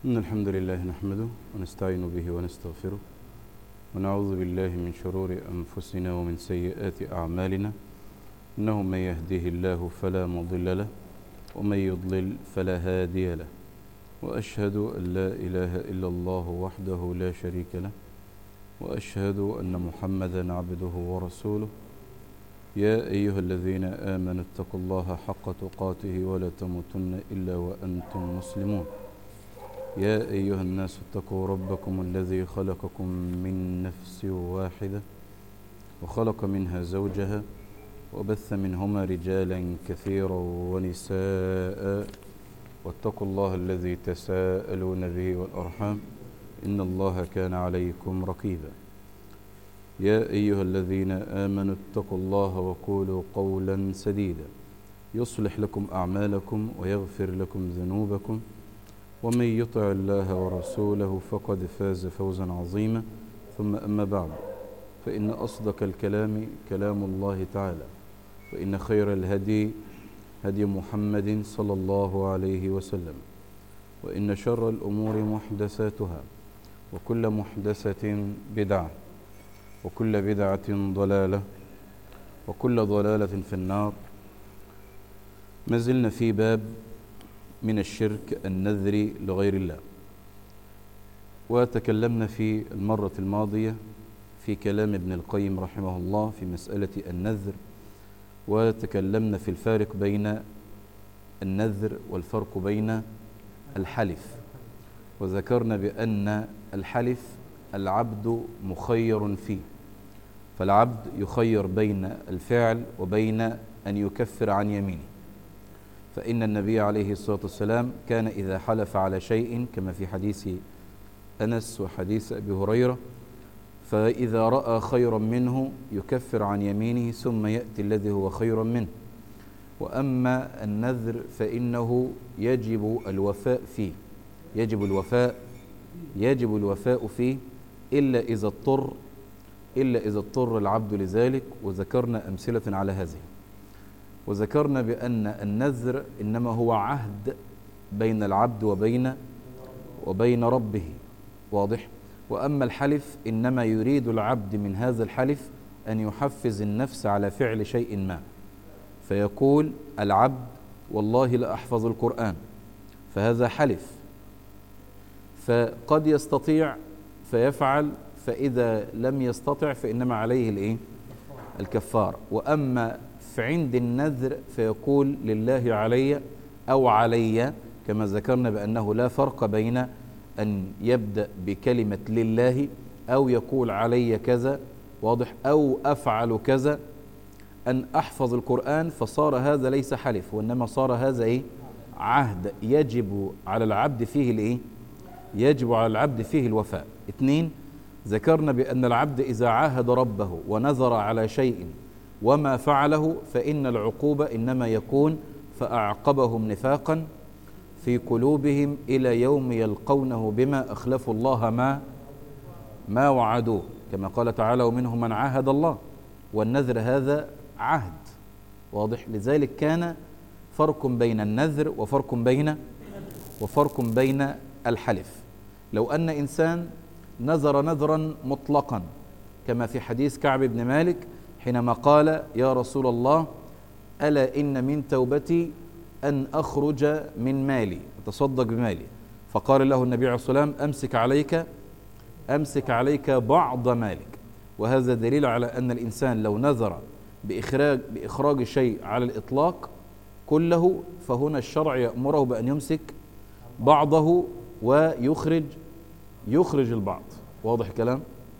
إن الحمد لله نحمده ونستعين به ونستغفره ونعوذ بالله من شرور أنفسنا ومن سيئات أعمالنا إنه من يهده الله فلا مضل له ومن يضلل فلا هادي له وأشهد أن لا إله إلا الله وحده لا شريك له وأشهد أن محمدا عبده ورسوله يا أيها الذين آمنوا اتقوا الله حق تقاته ولا تموتن إلا وأنتم مسلمون يا أيها الناس اتقوا ربكم الذي خلقكم من نفس واحدة وخلق منها زوجها وبث منهما رجالا كثيرا ونساء واتقوا الله الذي تساءلون به والأرحام إن الله كان عليكم رقيبا يا أيها الذين آمنوا اتقوا الله وقولوا قولا سديدا يصلح لكم أعمالكم ويغفر لكم ذنوبكم ومن يطع الله ورسوله فقد فاز فوزا عظيما ثم أما بعد فإن أصدق الكلام كلام الله تعالى وإن خير الهدي هدي محمد صلى الله عليه وسلم وإن شر الأمور محدثاتها وكل محدثة بدعة وكل بدعة ضلالة وكل ضلالة في النار ما زلنا في باب من الشرك النذر لغير الله وتكلمنا في المرة الماضية في كلام ابن القيم رحمه الله في مسألة النذر وتكلمنا في الفارق بين النذر والفرق بين الحلف وذكرنا بأن الحلف العبد مخير فيه فالعبد يخير بين الفعل وبين أن يكفر عن يمينه فإن النبي عليه الصلاة والسلام كان إذا حلف على شيء كما في حديث أنس وحديث أبي هريرة فإذا رأى خيرا منه يكفر عن يمينه ثم يأتي الذي هو خيرا منه وأما النذر فإنه يجب الوفاء فيه يجب الوفاء يجب الوفاء فيه إلا إذا اضطر إلا إذا اضطر العبد لذلك وذكرنا أمثلة على هذه وذكرنا بأن النذر إنما هو عهد بين العبد وبين وبين ربه واضح وأما الحلف إنما يريد العبد من هذا الحلف أن يحفز النفس على فعل شيء ما فيقول العبد والله لا أحفظ القرآن فهذا حلف فقد يستطيع فيفعل فإذا لم يستطع فإنما عليه الإيه؟ الكفار وأما فعند النذر فيقول لله علي أو علي كما ذكرنا بأنه لا فرق بين أن يبدأ بكلمة لله أو يقول علي كذا واضح أو أفعل كذا أن أحفظ القرآن فصار هذا ليس حلف وإنما صار هذا إيه؟ عهد يجب على العبد فيه الإيه؟ يجب على العبد فيه الوفاء اثنين ذكرنا بأن العبد إذا عاهد ربه ونذر على شيء وما فعله فإن العقوبة إنما يكون فأعقبهم نفاقا في قلوبهم إلى يوم يلقونه بما أخلفوا الله ما ما وعدوه كما قال تعالى ومنهم من عاهد الله والنذر هذا عهد واضح لذلك كان فرق بين النذر وفرق بين وفرق بين الحلف لو أن إنسان نذر نذرا مطلقا كما في حديث كعب بن مالك حينما قال يا رسول الله ألا إن من توبتي أن أخرج من مالي أتصدق بمالي فقال له النبي عليه الصلاة والسلام أمسك عليك أمسك عليك بعض مالك وهذا دليل على أن الإنسان لو نذر بإخراج, بإخراج شيء على الإطلاق كله فهنا الشرع يأمره بأن يمسك بعضه ويخرج يخرج البعض واضح الكلام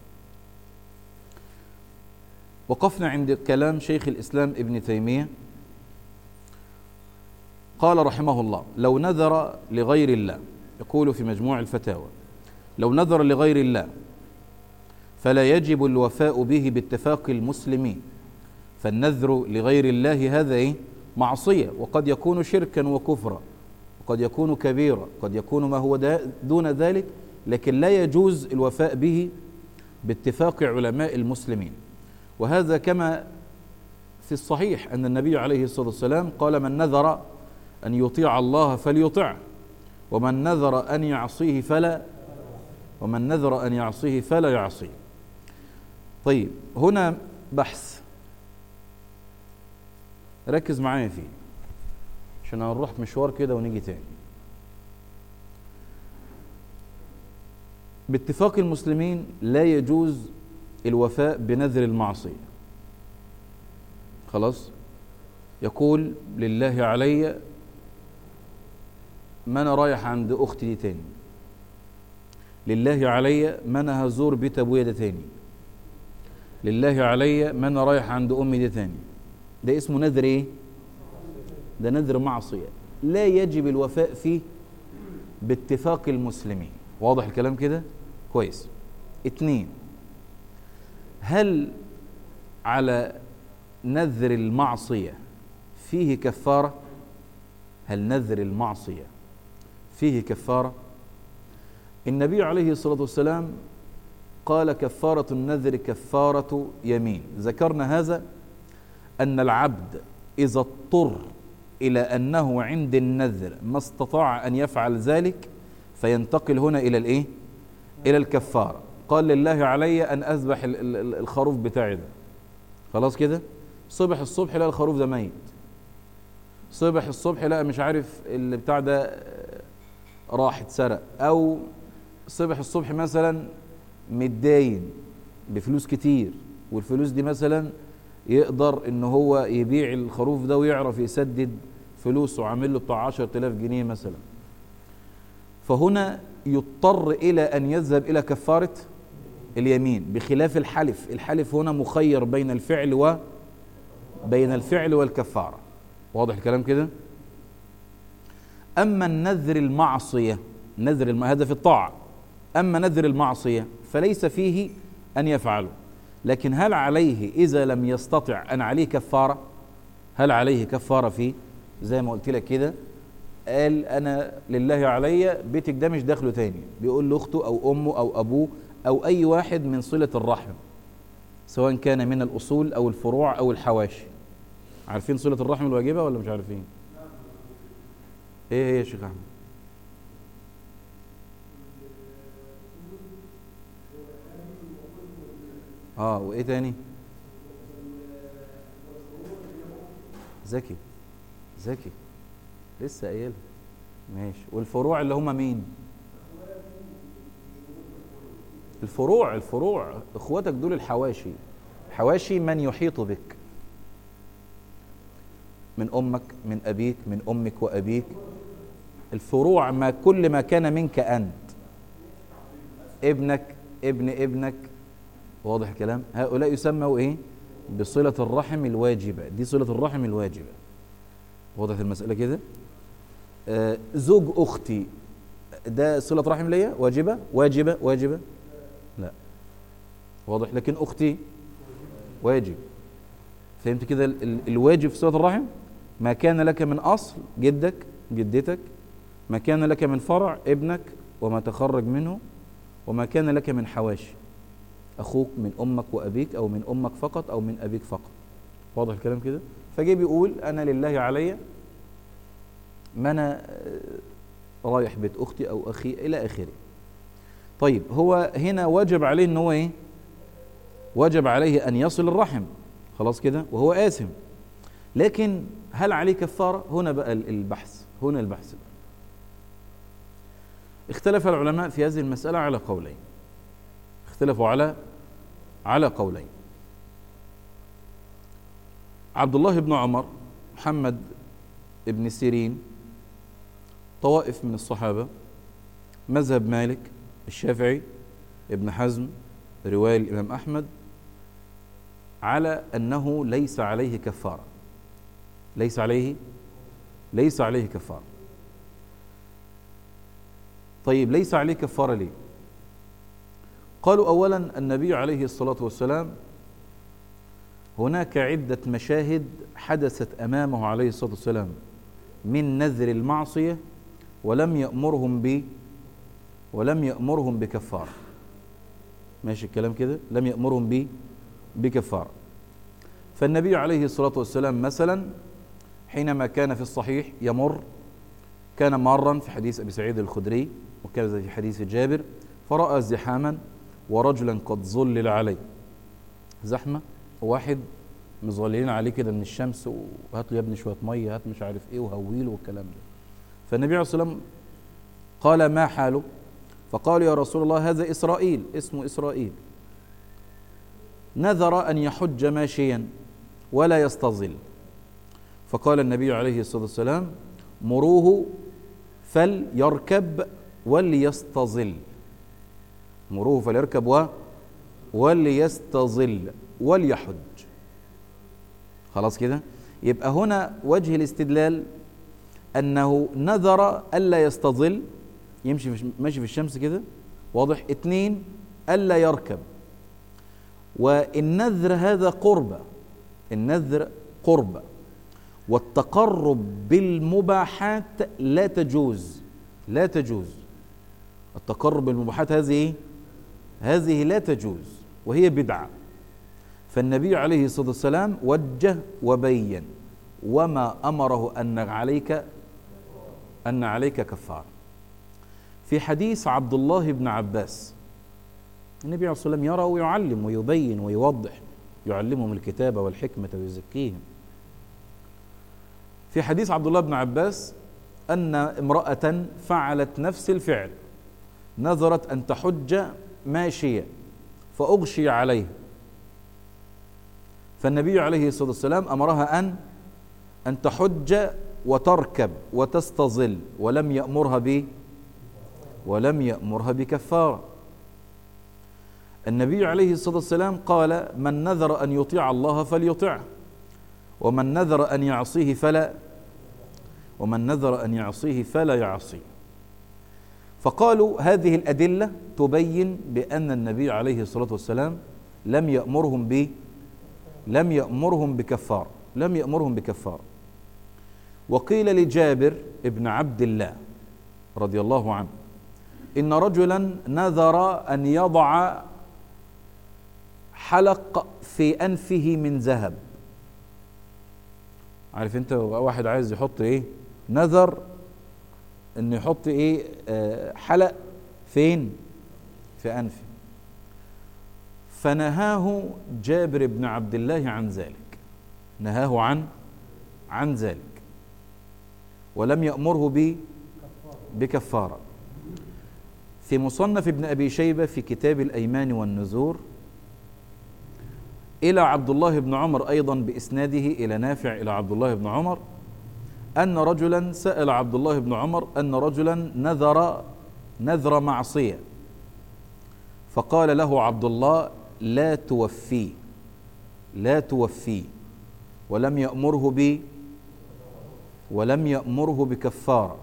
وقفنا عند كلام شيخ الإسلام ابن تيمية قال رحمه الله لو نذر لغير الله يقول في مجموع الفتاوى لو نذر لغير الله فلا يجب الوفاء به باتفاق المسلمين فالنذر لغير الله هذا إيه؟ معصية وقد يكون شركا وكفرا وقد يكون كبيرا قد يكون ما هو دون ذلك لكن لا يجوز الوفاء به باتفاق علماء المسلمين وهذا كما في الصحيح أن النبي عليه الصلاة والسلام قال من نذر أن يطيع الله فليطع ومن نذر أن يعصيه فلا ومن نذر أن يعصيه فلا يعصيه طيب هنا بحث ركز معايا فيه عشان هنروح مشوار كده ونيجي تاني باتفاق المسلمين لا يجوز الوفاء بنذر المعصية خلاص يقول لله علي ما انا رايح عند اختي دي تاني لله علي ما انا هزور بيت ابويا ده تاني لله علي ما انا رايح عند امي دي تاني ده اسمه نذر ايه ده نذر معصيه لا يجب الوفاء فيه باتفاق المسلمين واضح الكلام كده كويس اتنين هل على نذر المعصيه فيه كفاره هل نذر المعصيه فيه كفاره النبي عليه الصلاه والسلام قال كفاره النذر كفاره يمين ذكرنا هذا ان العبد اذا اضطر الى انه عند النذر ما استطاع ان يفعل ذلك فينتقل هنا الى الايه الى الكفاره قال لله علي ان اذبح الخروف بتاعي ده خلاص كده صبح الصبح لقى الخروف ده ميت صبح الصبح لقى مش عارف اللي بتاع ده راح اتسرق او صبح الصبح مثلا متداين بفلوس كتير والفلوس دي مثلا يقدر ان هو يبيع الخروف ده ويعرف يسدد فلوسه عامل له بتاع 10000 جنيه مثلا فهنا يضطر الى ان يذهب الى كفاره اليمين بخلاف الحلف الحلف هنا مخير بين الفعل و بين الفعل والكفاره واضح الكلام كده اما النذر المعصيه نذر الم... هذا في الطاعه اما نذر المعصيه فليس فيه ان يفعله لكن هل عليه اذا لم يستطع ان عليه كفاره هل عليه كفاره فيه زي ما قلت لك كده قال انا لله علي بيتك ده مش داخله تاني بيقول لاخته او امه او ابوه او اي واحد من صله الرحم سواء كان من الاصول او الفروع او الحواشي عارفين صله الرحم الواجبه ولا مش عارفين ايه هي يا شيخ احمد اه وايه تاني ذكي ذكي لسه قايلها ماشي والفروع اللي هم مين الفروع الفروع اخواتك دول الحواشي حواشي من يحيط بك من امك من ابيك من امك وابيك الفروع ما كل ما كان منك انت ابنك ابن ابنك واضح الكلام هؤلاء يسموا ايه بصله الرحم الواجبه دي صله الرحم الواجبه وضحت المساله كده آه زوج اختي ده صله رحم ليا واجبه واجبه واجبه لا واضح لكن اختي واجب فهمت كده الواجب في صله الرحم ما كان لك من اصل جدك جدتك ما كان لك من فرع ابنك وما تخرج منه وما كان لك من حواشي اخوك من امك وابيك او من امك فقط او من ابيك فقط واضح الكلام كده فجه بيقول انا لله علي ما انا رايح بيت اختي او اخي الى اخره طيب هو هنا واجب عليه ان هو ايه وجب عليه ان يصل الرحم خلاص كده وهو آثم لكن هل عليه كفارة هنا بقى البحث هنا البحث بقى. اختلف العلماء في هذه المسألة على قولين اختلفوا على على قولين عبد الله بن عمر محمد ابن سيرين طوائف من الصحابة مذهب مالك الشافعي ابن حزم رواية الإمام أحمد على أنه ليس عليه كفارة ليس عليه ليس عليه كفارة طيب ليس عليه كفارة ليه قالوا أولا النبي عليه الصلاة والسلام هناك عدة مشاهد حدثت أمامه عليه الصلاة والسلام من نذر المعصية ولم يأمرهم ب ولم يأمرهم بكفارة ماشي الكلام كده لم يأمرهم ب بكفارة فالنبي عليه الصلاة والسلام مثلا حينما كان في الصحيح يمر كان مارا في حديث أبي سعيد الخدري وكذا في حديث جابر فرأى زحاما ورجلا قد ظلل عليه زحمة واحد مظللين عليه كده من الشمس وهات له يا ابني شوية مية هات مش عارف ايه وهويله والكلام ده فالنبي عليه الصلاة والسلام قال ما حاله فقالوا يا رسول الله هذا إسرائيل اسمه إسرائيل نذر أن يحج ماشيا ولا يستظل فقال النبي عليه الصلاة والسلام مروه فليركب وليستظل مروه فليركب و وليستظل وليحج خلاص كده يبقى هنا وجه الاستدلال أنه نذر ألا يستظل يمشي في ماشي في الشمس كده واضح اتنين ألا يركب والنذر هذا قربة النذر قربة والتقرب بالمباحات لا تجوز لا تجوز التقرب بالمباحات هذه ايه هذه لا تجوز وهي بدعه فالنبي عليه الصلاه والسلام وجه وبين وما امره ان عليك ان عليك كفاره في حديث عبد الله بن عباس النبي عليه الصلاه والسلام يرى ويعلم ويبين ويوضح يعلمهم الكتاب والحكمه ويزكيهم في حديث عبد الله بن عباس ان امراه فعلت نفس الفعل نذرت ان تحج ماشيه فاغشي عليها فالنبي عليه الصلاه والسلام امرها ان ان تحج وتركب وتستظل ولم يامرها ب ولم يامرها بكفاره النبي عليه الصلاه والسلام قال من نذر ان يطيع الله فليطعه ومن نذر ان يعصيه فلا ومن نذر ان يعصيه فلا يعصيه فقالوا هذه الادله تبين بان النبي عليه الصلاه والسلام لم يامرهم ب لم يامرهم بكفار لم يامرهم بكفار وقيل لجابر ابن عبد الله رضي الله عنه ان رجلا نذر ان يضع حلق في انفه من ذهب عارف انت واحد عايز يحط ايه نذر انه يحط ايه آه حلق فين في انفه فنهاه جابر بن عبد الله عن ذلك نهاه عن عن ذلك ولم يأمره ب بكفارة في مصنف ابن أبي شيبة في كتاب الأيمان والنذور إلى عبد الله بن عمر أيضا بإسناده إلى نافع إلى عبد الله بن عمر أن رجلا سأل عبد الله بن عمر أن رجلا نذر نذر معصية فقال له عبد الله لا توفيه لا توفيه ولم يأمره ب ولم يأمره بكفارة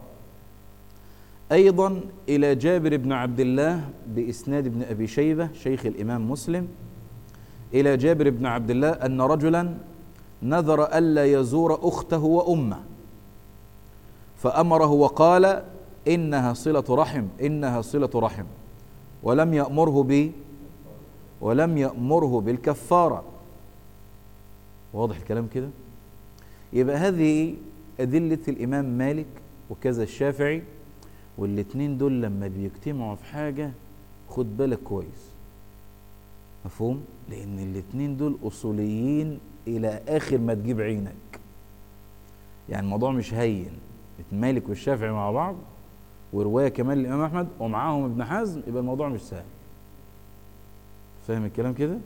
أيضا إلى جابر بن عبد الله بإسناد ابن أبي شيبة شيخ الإمام مسلم إلى جابر بن عبد الله أن رجلا نذر ألا يزور أخته وأمه فأمره وقال إنها صلة رحم إنها صلة رحم ولم يأمره ب ولم يأمره بالكفارة واضح الكلام كده يبقى هذه أدلة الإمام مالك وكذا الشافعي والاتنين دول لما بيجتمعوا في حاجة خد بالك كويس مفهوم؟ لأن الاتنين دول أصوليين إلى آخر ما تجيب عينك يعني الموضوع مش هين مالك والشافعي مع بعض ورواية كمان للإمام أحمد ومعاهم ابن حزم يبقى الموضوع مش سهل فاهم الكلام كده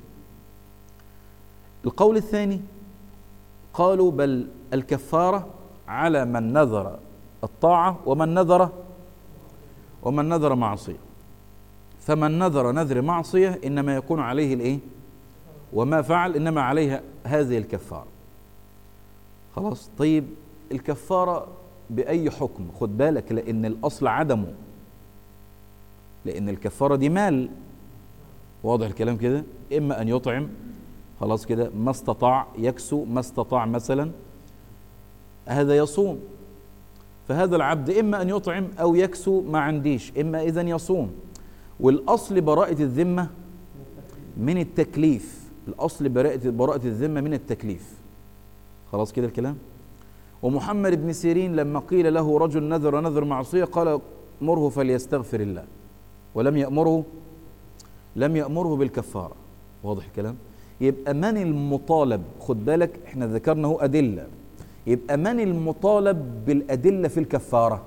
القول الثاني قالوا بل الكفارة على من نذر الطاعة ومن نذر ومن نذر معصية فمن نذر نذر معصية إنما يكون عليه الإيه وما فعل إنما عليه هذه الكفارة خلاص طيب الكفارة بأي حكم خد بالك لأن الأصل عدمه لأن الكفارة دي مال واضح الكلام كده إما أن يطعم خلاص كده ما استطاع يكسو ما استطاع مثلا هذا يصوم فهذا العبد إما أن يطعم أو يكسو ما عنديش إما إذا يصوم والأصل براءة الذمة من التكليف الأصل براءة براءة الذمة من التكليف خلاص كده الكلام ومحمد بن سيرين لما قيل له رجل نذر نذر معصية قال مره فليستغفر الله ولم يأمره لم يأمره بالكفارة واضح الكلام يبقى من المطالب خد بالك احنا ذكرنا هو أدلة يبقى من المطالب بالأدلة في الكفارة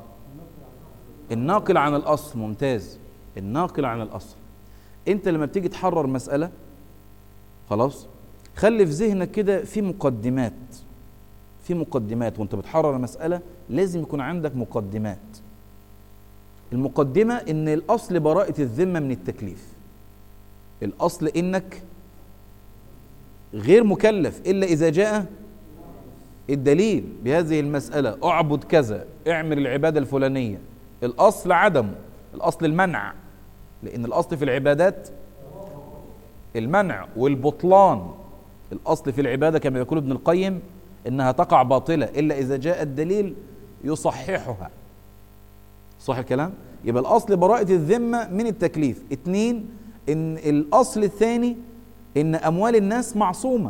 الناقل عن الأصل ممتاز الناقل عن الأصل انت لما بتيجي تحرر مسألة خلاص خلي في ذهنك كده في مقدمات في مقدمات وانت بتحرر مسألة لازم يكون عندك مقدمات المقدمة ان الاصل براءة الذمة من التكليف الاصل انك غير مكلف الا اذا جاء الدليل بهذه المسألة اعبد كذا اعمل العبادة الفلانية الاصل عدمه الاصل المنع لان الاصل في العبادات المنع والبطلان الاصل في العبادة كما يقول ابن القيم انها تقع باطلة الا اذا جاء الدليل يصححها صح الكلام يبقى الاصل براءة الذمة من التكليف اتنين ان الاصل الثاني ان اموال الناس معصومة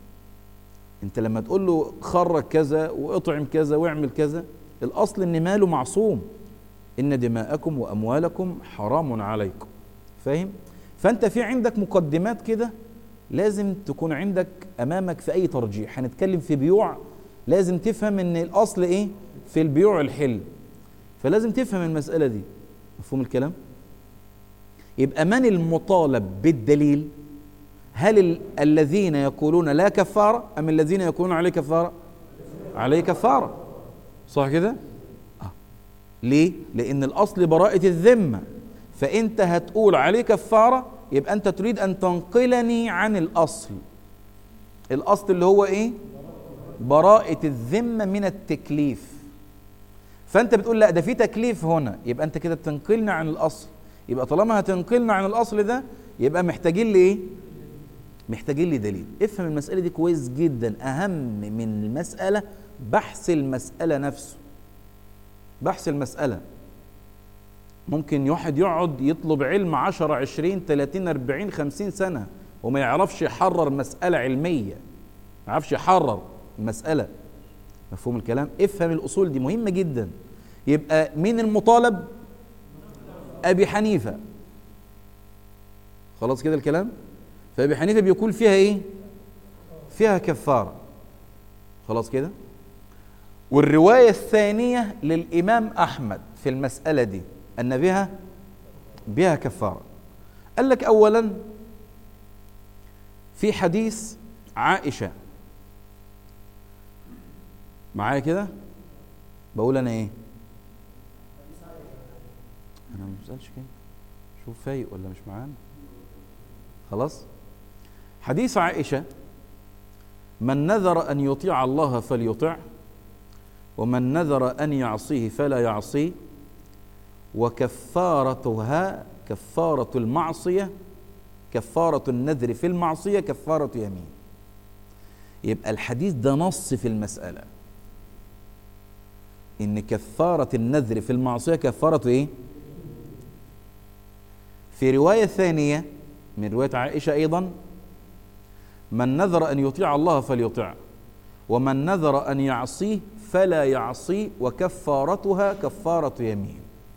انت لما تقول له خرج كذا واطعم كذا واعمل كذا الاصل ان ماله معصوم ان دماءكم واموالكم حرام عليكم فاهم فانت في عندك مقدمات كده لازم تكون عندك امامك في اي ترجيح هنتكلم في بيوع لازم تفهم ان الاصل ايه في البيوع الحل فلازم تفهم المساله دي مفهوم الكلام يبقى من المطالب بالدليل هل ال- الذين يقولون لا كفاره ام الذين يقولون عليه كفاره عليه كفاره صح كده آه. ليه لان الاصل براءه الذمه فانت هتقول عليه كفاره يبقى انت تريد ان تنقلني عن الاصل الاصل اللي هو ايه براءه الذمه من التكليف فانت بتقول لا ده في تكليف هنا يبقى انت كده بتنقلنا عن الاصل يبقى طالما هتنقلنا عن الاصل ده يبقى محتاجين لي ايه محتاجين لي دليل افهم المساله دي كويس جدا اهم من المساله بحث المساله نفسه بحث المساله ممكن واحد يقعد يطلب علم 10 20 30 40 50 سنه وما يعرفش يحرر مساله علميه ما يعرفش يحرر المساله مفهوم الكلام افهم الاصول دي مهمه جدا يبقى مين المطالب ابي حنيفه خلاص كده الكلام فابي حنيفه بيقول فيها ايه فيها كفاره خلاص كده والروايه الثانيه للامام احمد في المساله دي ان بها بها كفاره قال لك اولا في حديث عائشه معايا كده بقول انا ايه انا ما بسالش كده شوف فايق ولا مش معانا خلاص حديث عائشه من نذر ان يطيع الله فليطع ومن نذر ان يعصيه فلا يعصيه وكفارتها كفاره المعصيه كفاره النذر في المعصيه كفاره يمين يبقى الحديث ده نص في المساله ان كفاره النذر في المعصيه كفاره ايه في روايه ثانيه من روايه عائشه ايضا من نذر ان يطيع الله فليطع ومن نذر ان يعصيه فلا يعصيه وكفارتها كفاره يمين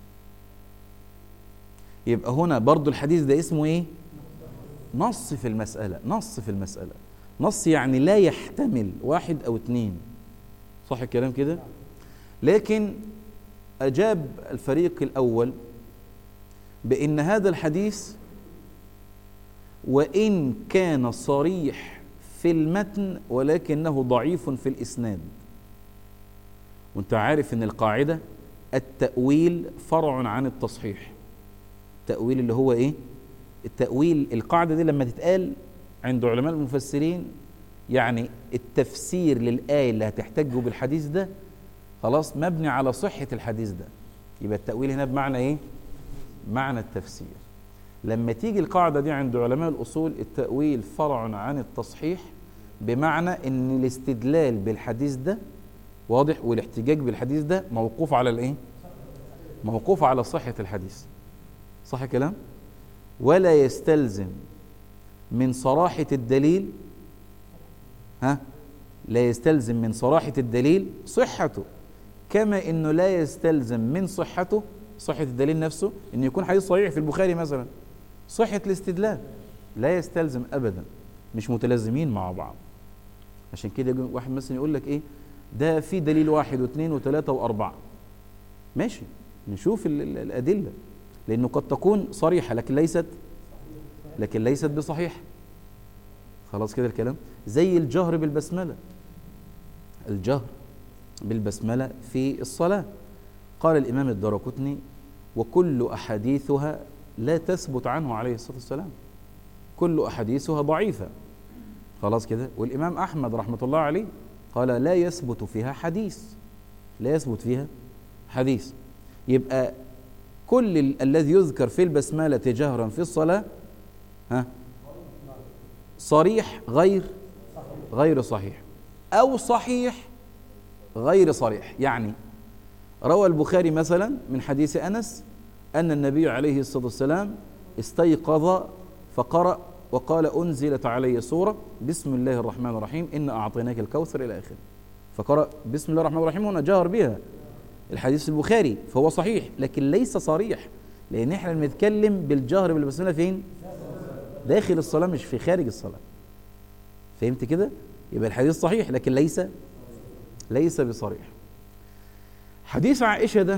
يبقى هنا برضو الحديث ده اسمه ايه نص في المساله نص في المساله نص يعني لا يحتمل واحد او اتنين صح الكلام كده لكن أجاب الفريق الأول بأن هذا الحديث وإن كان صريح في المتن ولكنه ضعيف في الإسناد وانت عارف ان القاعدة التأويل فرع عن التصحيح التأويل اللي هو ايه التأويل القاعدة دي لما تتقال عند علماء المفسرين يعني التفسير للآية اللي هتحتجه بالحديث ده خلاص مبني على صحة الحديث ده يبقى التأويل هنا بمعنى ايه معنى التفسير لما تيجي القاعدة دي عند علماء الأصول التأويل فرع عن التصحيح بمعنى ان الاستدلال بالحديث ده واضح والاحتجاج بالحديث ده موقوف على الايه موقوف على صحة الحديث صح الكلام ولا يستلزم من صراحة الدليل ها لا يستلزم من صراحة الدليل صحته كما انه لا يستلزم من صحته صحة الدليل نفسه ان يكون حديث صحيح في البخاري مثلا صحة الاستدلال لا يستلزم ابدا مش متلازمين مع بعض عشان كده واحد مثلا يقول لك ايه ده في دليل واحد واثنين وثلاثة واربعة ماشي نشوف الادلة لانه قد تكون صريحة لكن ليست لكن ليست بصحيح خلاص كده الكلام زي الجهر بالبسملة الجهر بالبسملة في الصلاة قال الإمام الدرقطني وكل أحاديثها لا تثبت عنه عليه الصلاة والسلام كل أحاديثها ضعيفة خلاص كده والإمام أحمد رحمة الله عليه قال لا يثبت فيها حديث لا يثبت فيها حديث يبقى كل ال الذي يذكر في البسملة جهرا في الصلاة ها صريح غير غير صحيح أو صحيح غير صريح يعني روى البخاري مثلا من حديث أنس أن النبي عليه الصلاة والسلام استيقظ فقرأ وقال أنزلت علي سورة بسم الله الرحمن الرحيم إن أعطيناك الكوثر إلى آخره فقرأ بسم الله الرحمن الرحيم هنا جهر بها الحديث البخاري فهو صحيح لكن ليس صريح لأن احنا بنتكلم بالجهر بالبسملة فين؟ داخل الصلاة مش في خارج الصلاة فهمت كده؟ يبقى الحديث صحيح لكن ليس ليس بصريح حديث عائشة ده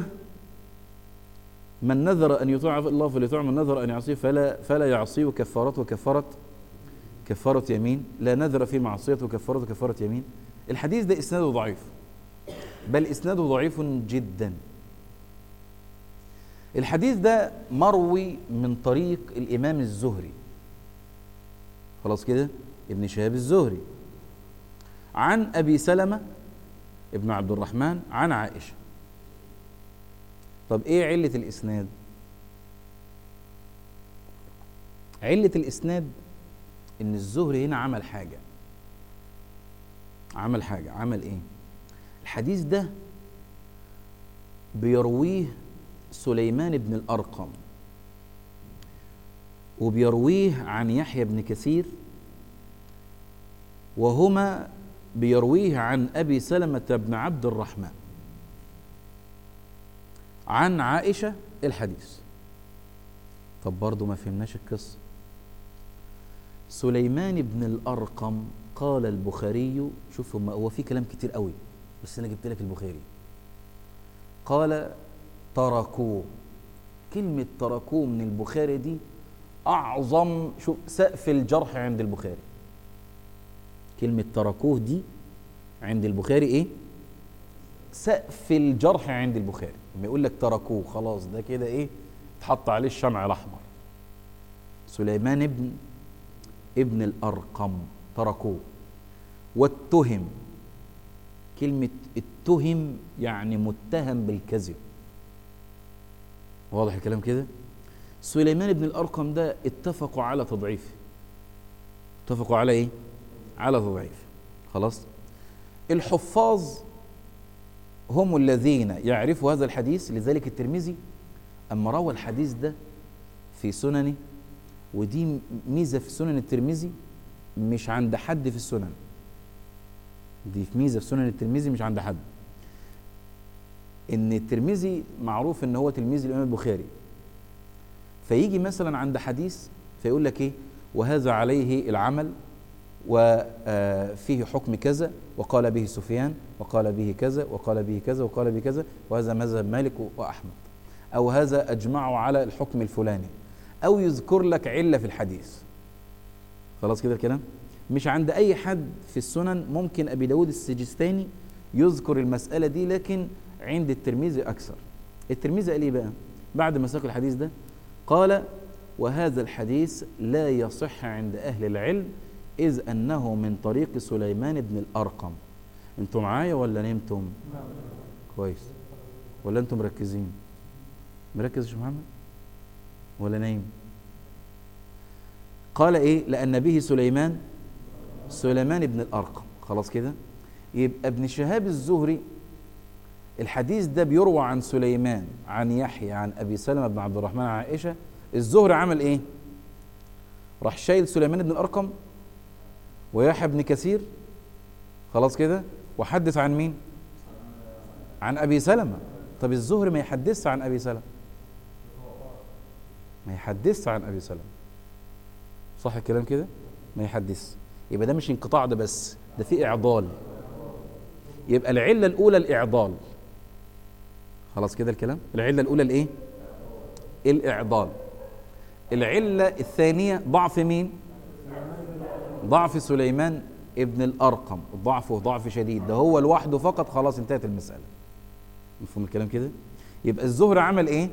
من نذر أن يطيع الله فليطيع من نذر أن يعصيه فلا فلا يعصيه كفارته كفارة كفارة يمين لا نذر في معصيته كفارته كفارة يمين الحديث ده إسناده ضعيف بل إسناده ضعيف جدا الحديث ده مروي من طريق الإمام الزهري خلاص كده ابن شهاب الزهري عن أبي سلمة ابن عبد الرحمن عن عائشة طب ايه علة الاسناد علة الاسناد ان الزهري هنا عمل حاجة عمل حاجة عمل ايه الحديث ده بيرويه سليمان بن الأرقم وبيرويه عن يحيى بن كثير وهما بيرويه عن أبي سلمة بن عبد الرحمن عن عائشة الحديث طب برضه ما فهمناش القصة سليمان بن الأرقم قال البخاري شوف هو في كلام كتير قوي بس أنا جبت لك البخاري قال تركوه كلمة تركوه من البخاري دي أعظم شوف سقف الجرح عند البخاري كلمة تركوه دي عند البخاري إيه؟ سقف الجرح عند البخاري لما يقول لك تركوه خلاص ده كده ايه اتحط عليه الشمع الاحمر سليمان ابن ابن الارقم تركوه واتهم كلمة اتهم يعني متهم بالكذب واضح الكلام كده سليمان بن الأرقم ده اتفقوا على تضعيفه اتفقوا على ايه على تضعيف خلاص الحفاظ هم الذين يعرفوا هذا الحديث لذلك الترمذي أما روى الحديث ده في سننه ودي ميزة في سنن الترمذي مش عند حد في السنن دي في ميزة في سنن الترمذي مش عند حد ان الترمذي معروف ان هو تلميذ الامام البخاري فيجي مثلا عند حديث فيقول لك ايه وهذا عليه العمل وفيه حكم كذا وقال به سفيان وقال به كذا وقال به كذا وقال به كذا وهذا مذهب مالك وأحمد أو هذا أجمعوا على الحكم الفلاني أو يذكر لك علة في الحديث خلاص كده الكلام مش عند أي حد في السنن ممكن أبي داود السجستاني يذكر المسألة دي لكن عند الترمذي أكثر الترمذي قال إيه بقى بعد ما ساق الحديث ده قال وهذا الحديث لا يصح عند أهل العلم إذ أنه من طريق سليمان بن الأرقم أنتم معايا ولا نمتم كويس ولا أنتم مركزين مركز يا محمد ولا نايم قال إيه لأن به سليمان سليمان بن الأرقم خلاص كده يبقى ابن شهاب الزهري الحديث ده بيروى عن سليمان عن يحيى عن أبي سلمة بن عبد الرحمن عن عائشة الزهري عمل إيه راح شايل سليمان بن الأرقم ويحيى بن كثير خلاص كده وحدث عن مين عن ابي سلمة طب الزهري ما يحدثش عن ابي سلمة ما يحدثش عن ابي سلمة صح الكلام كده ما يحدث يبقى ده مش انقطاع ده بس ده في اعضال يبقى العله الاولى الاعضال خلاص كده الكلام العله الاولى الايه الاعضال العله الثانيه ضعف مين ضعف سليمان ابن الارقم ضعفه ضعف شديد ده هو لوحده فقط خلاص انتهت المساله مفهوم الكلام كده يبقى الزهري عمل ايه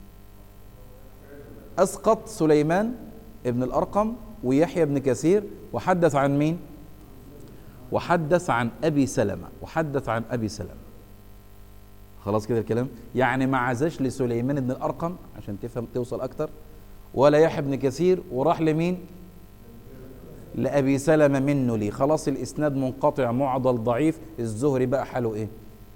اسقط سليمان ابن الارقم ويحيى بن كثير وحدث عن مين وحدث عن ابي سلمه وحدث عن ابي سلمه خلاص كده الكلام يعني ما عزاش لسليمان بن الارقم عشان تفهم توصل اكتر ولا يحيى بن كثير وراح لمين لابي سلمه منه لي خلاص الاسناد منقطع معضل ضعيف الزهري بقى حاله ايه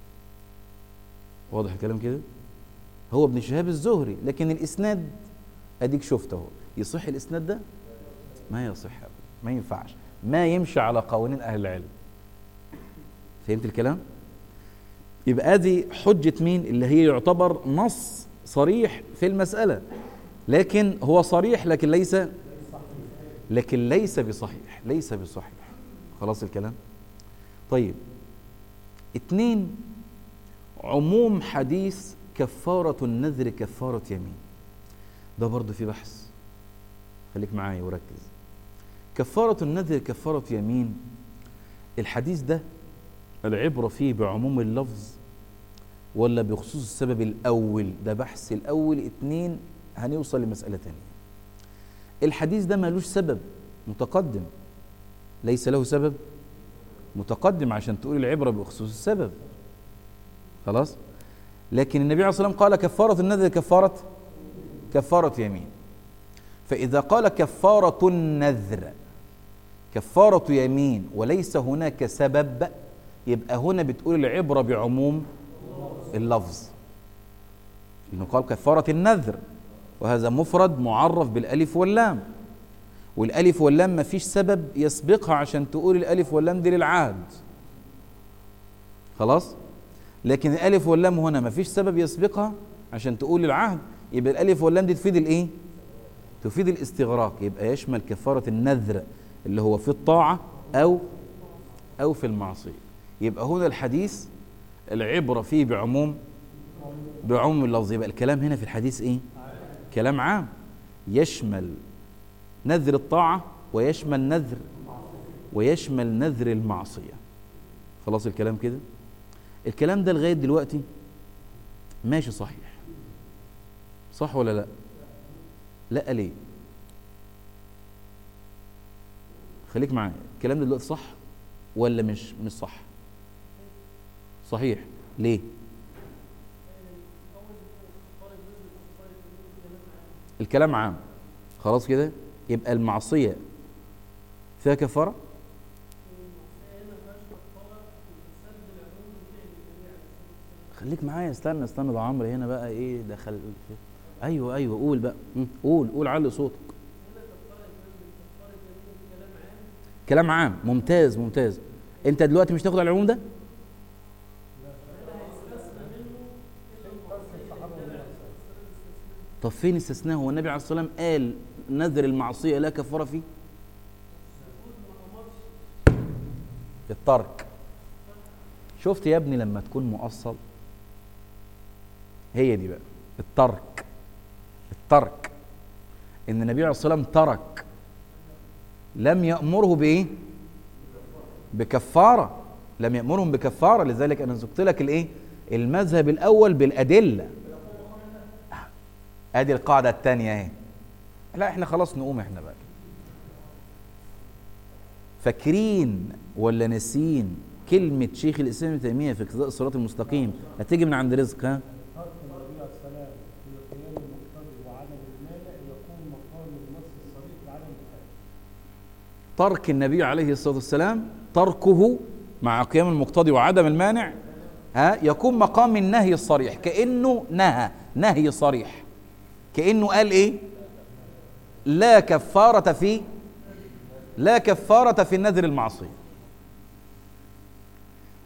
واضح الكلام كده هو ابن شهاب الزهري لكن الاسناد اديك شفته اهو يصح الاسناد ده ما يصح أبدا ما ينفعش ما يمشي على قوانين اهل العلم فهمت الكلام يبقى ادي حجه مين اللي هي يعتبر نص صريح في المساله لكن هو صريح لكن ليس لكن ليس بصحيح ليس بصحيح خلاص الكلام طيب اتنين عموم حديث كفارة النذر كفارة يمين ده برضه في بحث خليك معايا وركز كفارة النذر كفارة يمين الحديث ده العبرة فيه بعموم اللفظ ولا بخصوص السبب الأول ده بحث الأول اتنين هنوصل لمسألة تانية الحديث ده ملوش سبب متقدم ليس له سبب متقدم عشان تقول العبرة بخصوص السبب خلاص لكن النبي عليه الصلاة والسلام قال كفارة النذر كفارة كفارة يمين فإذا قال كفارة النذر كفارة يمين وليس هناك سبب يبقى هنا بتقول العبرة بعموم اللفظ إنه قال كفارة النذر وهذا مفرد معرف بالألف واللام والألف واللام ما فيش سبب يسبقها عشان تقول الألف واللام دي للعهد خلاص لكن الألف واللام هنا ما فيش سبب يسبقها عشان تقول العهد يبقى الألف واللام دي تفيد الإيه؟ تفيد الاستغراق يبقى يشمل كفارة النذر اللي هو في الطاعة أو أو في المعصية يبقى هنا الحديث العبرة فيه بعموم بعموم اللفظ يبقى الكلام هنا في الحديث إيه؟ كلام عام يشمل نذر الطاعة ويشمل نذر ويشمل نذر المعصية خلاص الكلام كده الكلام ده لغاية دلوقتي ماشي صحيح صح ولا لا لا ليه خليك معايا الكلام ده دلوقتي صح ولا مش مش صح صحيح ليه الكلام عام خلاص كده يبقى المعصية فيها كفارة خليك معايا استنى استنى ده عمرو هنا بقى ايه دخل ايوه ايوه قول بقى م، قول قول علي صوتك كلام عام ممتاز ممتاز انت دلوقتي مش تاخد على العموم ده طب فين استثناء هو النبي عليه الصلاه والسلام قال نذر المعصيه لا كفاره فيه الترك شفت يا ابني لما تكون مؤصل هي دي بقى الترك الترك ان النبي عليه الصلاه والسلام ترك لم يامره بايه بكفاره لم يامرهم بكفاره لذلك انا زقت لك الايه المذهب الاول بالادله ادي القاعده الثانيه اهي لا احنا خلاص نقوم احنا بقى فاكرين ولا ناسين كلمة شيخ الإسلام ابن تيمية في اقتضاء الصراط المستقيم هتيجي من عند رزق ها؟ ترك النبي عليه السلام في قيام المقتضي وعدم المانع يكون مقام النص الصريح بعدم الكفايه. ترك النبي عليه الصلاة والسلام تركه مع قيام المقتضي وعدم المانع ها يكون مقام النهي الصريح كأنه نهى نهي صريح كأنه قال إيه لا كفارة في لا كفارة في النذر المعصية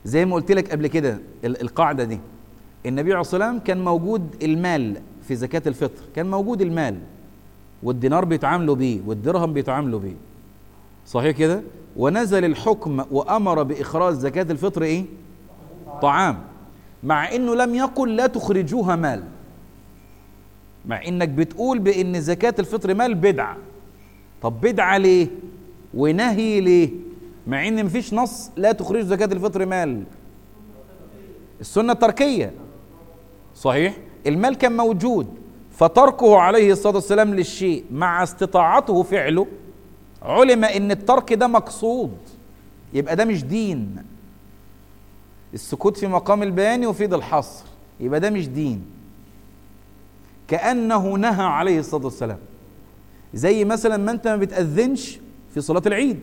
زي ما قلت لك قبل كده ال- القاعدة دي النبي عليه الصلاة والسلام كان موجود المال في زكاة الفطر كان موجود المال والدينار بيتعاملوا بيه والدرهم بيتعاملوا بيه صحيح كده ونزل الحكم وأمر بإخراج زكاة الفطر إيه طعام مع إنه لم يقل لا تخرجوها مال مع إنك بتقول بإن زكاة الفطر مال بدعة طب بدعة ليه ونهي ليه مع ان مفيش نص لا تخرج زكاة الفطر مال السنة التركية صحيح المال كان موجود فتركه عليه الصلاة والسلام للشيء مع استطاعته فعله علم ان الترك ده مقصود يبقى ده مش دين السكوت في مقام البيان يفيد الحصر يبقى ده مش دين كأنه نهى عليه الصلاة والسلام زي مثلا ما انت ما بتأذنش في صلاة العيد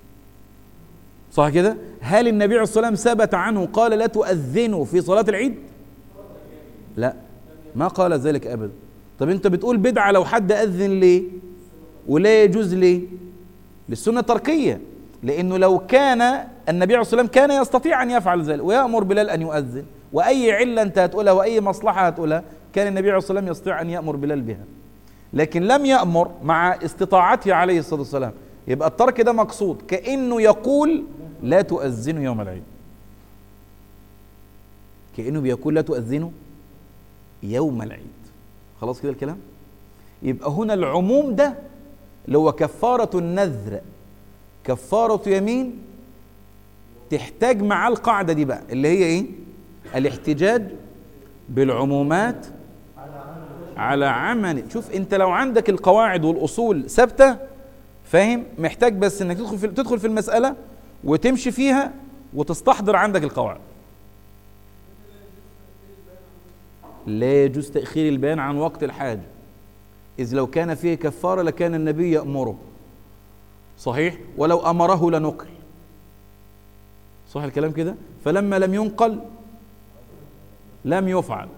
صح كده هل النبي عليه الصلاة والسلام ثبت عنه قال لا تؤذنوا في صلاة العيد لا ما قال ذلك أبدا طب انت بتقول بدعة لو حد أذن ليه ولا يجوز ليه للسنة التركية لأنه لو كان النبي عليه الصلاة والسلام كان يستطيع أن يفعل ذلك ويأمر بلال أن يؤذن وأي علة أنت هتقولها وأي مصلحة هتقولها كان النبي عليه الصلاة والسلام يستطيع أن يأمر بلال بها لكن لم يأمر مع استطاعته عليه الصلاة والسلام يبقى الترك ده مقصود كأنه يقول لا تؤذنوا يوم العيد كأنه بيقول لا تؤذنوا يوم العيد خلاص كده الكلام يبقى هنا العموم ده اللي هو كفارة النذر كفارة يمين تحتاج مع القاعدة دي بقى اللي هي ايه الاحتجاج بالعمومات على عمل شوف انت لو عندك القواعد والاصول ثابته فاهم محتاج بس انك تدخل في تدخل في المساله وتمشي فيها وتستحضر عندك القواعد لا يجوز تاخير البيان عن وقت الحاجه اذ لو كان فيه كفاره لكان النبي يامره صحيح ولو امره لنقل صح الكلام كده فلما لم ينقل لم يفعل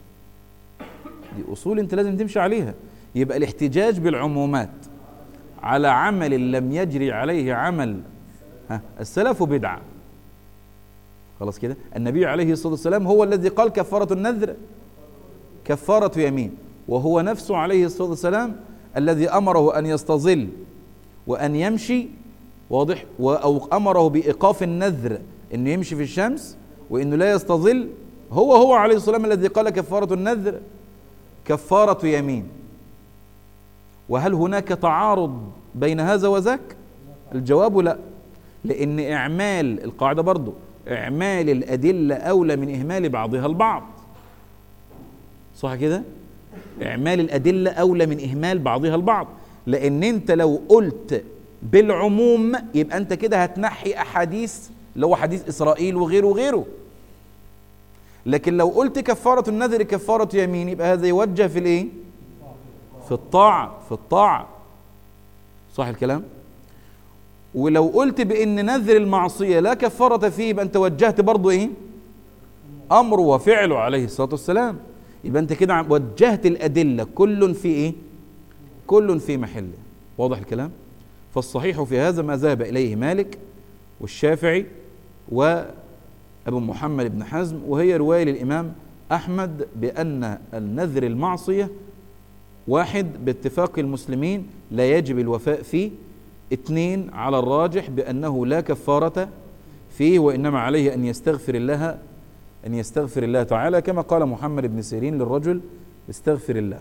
دي اصول انت لازم تمشي عليها يبقى الاحتجاج بالعمومات على عمل لم يجري عليه عمل ها السلف بدعه خلاص كده النبي عليه الصلاه والسلام هو الذي قال كفاره النذر كفاره يمين وهو نفسه عليه الصلاه والسلام الذي امره ان يستظل وان يمشي واضح او امره بايقاف النذر انه يمشي في الشمس وانه لا يستظل هو هو عليه الصلاه والسلام الذي قال كفاره النذر كفارة يمين وهل هناك تعارض بين هذا وذاك الجواب لا لأن إعمال القاعدة برضو إعمال الأدلة أولى من إهمال بعضها البعض صح كده إعمال الأدلة أولى من إهمال بعضها البعض لأن أنت لو قلت بالعموم يبقى أنت كده هتنحي أحاديث اللي هو حديث إسرائيل وغيره وغيره لكن لو قلت كفارة النذر كفارة يمين يبقى هذا يوجه في الايه؟ في الطاعة في الطاعة صح الكلام؟ ولو قلت بأن نذر المعصية لا كفارة فيه يبقى أنت وجهت برضه إيه؟ أمره وفعله عليه الصلاة والسلام يبقى أنت كده وجهت الأدلة كل في إيه؟ كل في محله واضح الكلام؟ فالصحيح في هذا ما ذهب إليه مالك والشافعي و أبو محمد بن حزم وهي رواية للإمام أحمد بأن النذر المعصية واحد باتفاق المسلمين لا يجب الوفاء فيه اثنين على الراجح بأنه لا كفارة فيه وإنما عليه أن يستغفر الله أن يستغفر الله تعالى كما قال محمد بن سيرين للرجل استغفر الله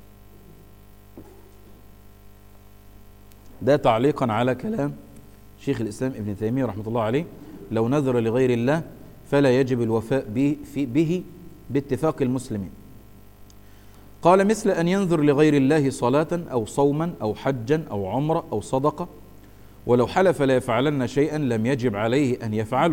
ده تعليقا على كلام شيخ الإسلام ابن تيمية رحمة الله عليه لو نذر لغير الله فلا يجب الوفاء به, في به باتفاق المسلمين قال مثل أن ينذر لغير الله صلاة أو صوما أو حجا أو عمرة أو صدقة ولو حلف لا يفعلن شيئا لم يجب عليه أن يفعله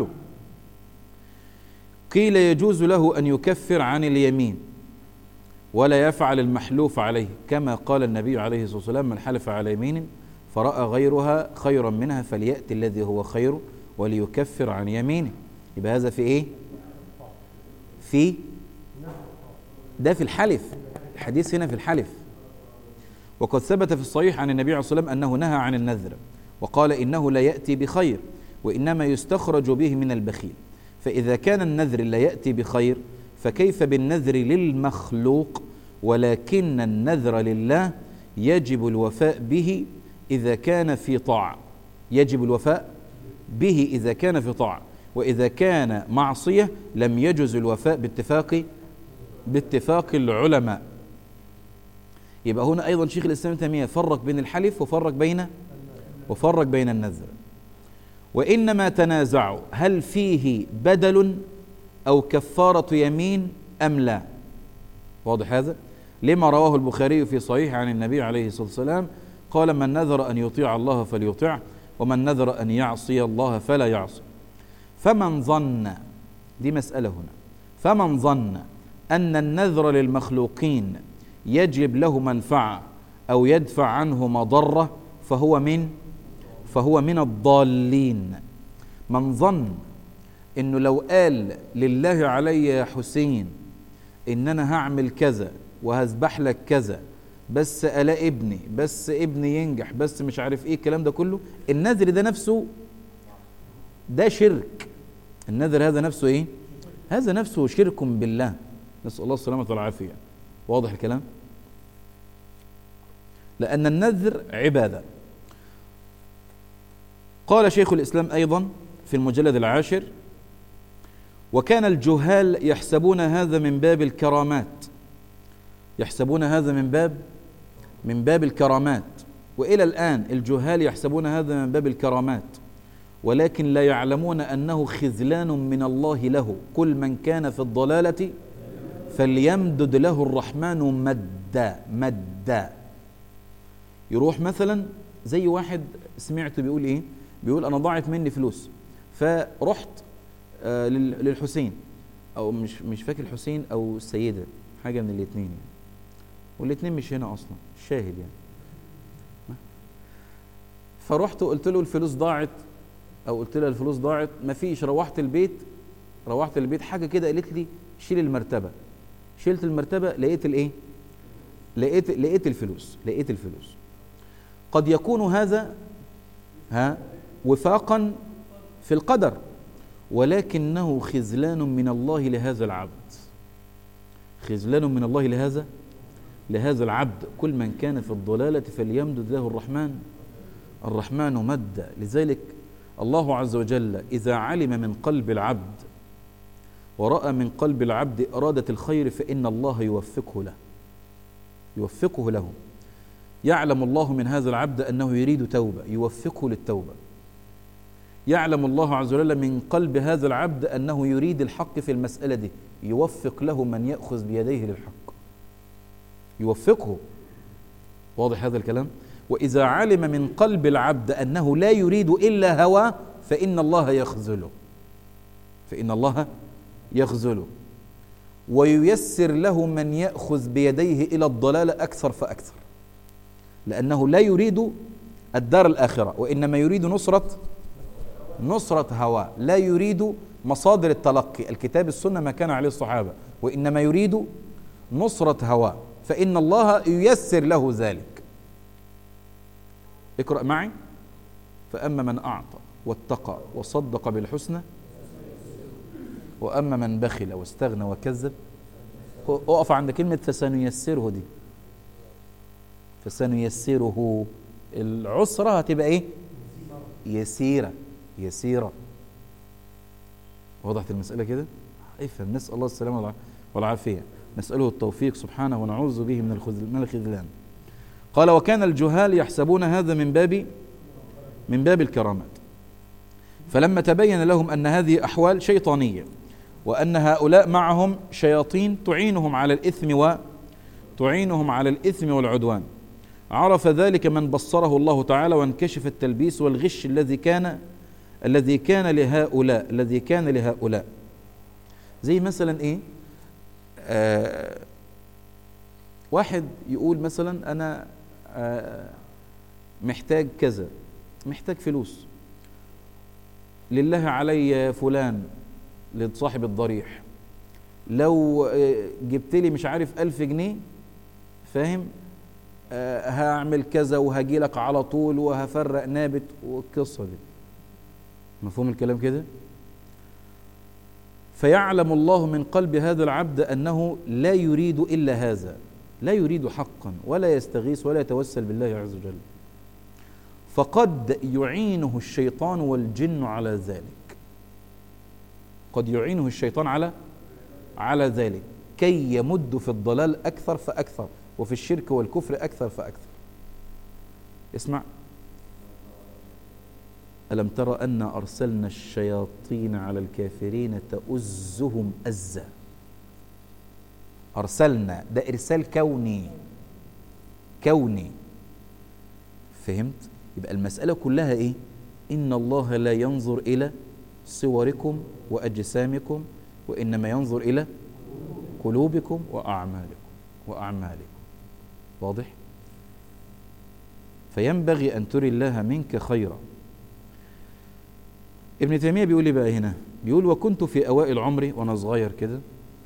قيل يجوز له أن يكفر عن اليمين ولا يفعل المحلوف عليه كما قال النبي عليه الصلاة والسلام من حلف على يمين فرأى غيرها خيرا منها فليأتي الذي هو خير وليكفر عن يمينه يبقى هذا في ايه في ده في الحلف الحديث هنا في الحلف وقد ثبت في الصحيح عن النبي عليه الصلاة والسلام أنه نهى عن النذر وقال إنه لا يأتي بخير وإنما يستخرج به من البخيل فإذا كان النذر لا يأتي بخير فكيف بالنذر للمخلوق ولكن النذر لله يجب الوفاء به إذا كان في طاعة يجب الوفاء به إذا كان في طاعة وإذا كان معصية لم يجوز الوفاء باتفاق باتفاق العلماء يبقى هنا أيضا شيخ الإسلام ابن تيمية فرق بين الحلف وفرق بين وفرق بين النذر وإنما تنازعوا هل فيه بدل أو كفارة يمين أم لا واضح هذا لما رواه البخاري في صحيح عن النبي عليه الصلاة والسلام قال من نذر أن يطيع الله فليطيع ومن نذر أن يعصي الله فلا يعصي فمن ظن دي مسألة هنا فمن ظن أن النذر للمخلوقين يجب له منفعة أو يدفع عنه مضرة فهو من فهو من الضالين من ظن انه لو قال لله علي يا حسين ان انا هعمل كذا وهذبح لك كذا بس الاقي ابني بس ابني ينجح بس مش عارف ايه الكلام ده كله النذر ده نفسه ده شرك النذر هذا نفسه ايه هذا نفسه شرك بالله نسال الله السلامه والعافيه واضح الكلام لان النذر عباده قال شيخ الاسلام ايضا في المجلد العاشر وكان الجهال يحسبون هذا من باب الكرامات يحسبون هذا من باب من باب الكرامات والى الان الجهال يحسبون هذا من باب الكرامات ولكن لا يعلمون انه خذلان من الله له كل من كان في الضلاله فليمدد له الرحمن مدا مدا يروح مثلا زي واحد سمعته بيقول ايه بيقول انا ضاعت مني فلوس فرحت آه للحسين او مش مش فاكر الحسين او السيده حاجه من الاثنين يعني والاثنين مش هنا اصلا شاهد يعني فرحت وقلت له الفلوس ضاعت او قلت لها الفلوس ضاعت مفيش روحت البيت روحت البيت حاجه كده قالت لي شيل المرتبه شلت المرتبه لقيت الايه لقيت لقيت الفلوس لقيت الفلوس قد يكون هذا ها وفاقا في القدر ولكنه خذلان من الله لهذا العبد خذلان من الله لهذا لهذا العبد كل من كان في الضلالة فليمدد له الرحمن الرحمن مد لذلك الله عز وجل إذا علم من قلب العبد ورأى من قلب العبد إرادة الخير فإن الله يوفقه له يوفقه له يعلم الله من هذا العبد أنه يريد توبة يوفقه للتوبة يعلم الله عز وجل من قلب هذا العبد أنه يريد الحق في المسألة دي يوفق له من يأخذ بيديه للحق يوفقه واضح هذا الكلام وإذا علم من قلب العبد أنه لا يريد إلا هواه فإن الله يخذله فإن الله يخذله وييسر له من يأخذ بيديه إلى الضلال أكثر فأكثر لأنه لا يريد الدار الآخرة وإنما يريد نصرة نصرة هواه لا يريد مصادر التلقي الكتاب السنة ما كان عليه الصحابة وإنما يريد نصرة هواه فإن الله ييسر له ذلك اقرأ معي فأما من أعطى واتقى وصدق بالحسنى وأما من بخل واستغنى وكذب اقف عند كلمة فسنيسره دي فسنيسره العسرة هتبقى ايه يسيرة يسيرة وضحت المسألة كده افهم نسأل الله السلامة والعافية نسأله التوفيق سبحانه ونعوذ به من من الخذلان قال وكان الجهال يحسبون هذا من باب من باب الكرامات فلما تبين لهم أن هذه أحوال شيطانية وأن هؤلاء معهم شياطين تعينهم على الإثم و تعينهم على الإثم والعدوان عرف ذلك من بصره الله تعالى وانكشف التلبيس والغش الذي كان الذي كان لهؤلاء الذي كان لهؤلاء زي مثلا ايه آه واحد يقول مثلا انا آه محتاج كذا محتاج فلوس لله علي فلان لصاحب الضريح لو آه جبت لي مش عارف ألف جنيه فاهم آه هعمل كذا وهجي لك على طول وهفرق نابت والقصة دي مفهوم الكلام كده فيعلم الله من قلب هذا العبد انه لا يريد الا هذا لا يريد حقا ولا يستغيث ولا يتوسل بالله عز وجل فقد يعينه الشيطان والجن على ذلك قد يعينه الشيطان على على ذلك كي يمد في الضلال اكثر فاكثر وفي الشرك والكفر اكثر فاكثر اسمع ألم ترى أن أرسلنا الشياطين على الكافرين تؤزهم أزا أرسلنا ده إرسال كوني كوني فهمت؟ يبقى المسألة كلها إيه؟ إن الله لا ينظر إلى صوركم وأجسامكم وإنما ينظر إلى قلوبكم وأعمالكم وأعمالكم واضح؟ فينبغي أن تري الله منك خيرا ابن تيمية بيقول لي بقى هنا بيقول وكنت في أوائل عمري وأنا صغير كده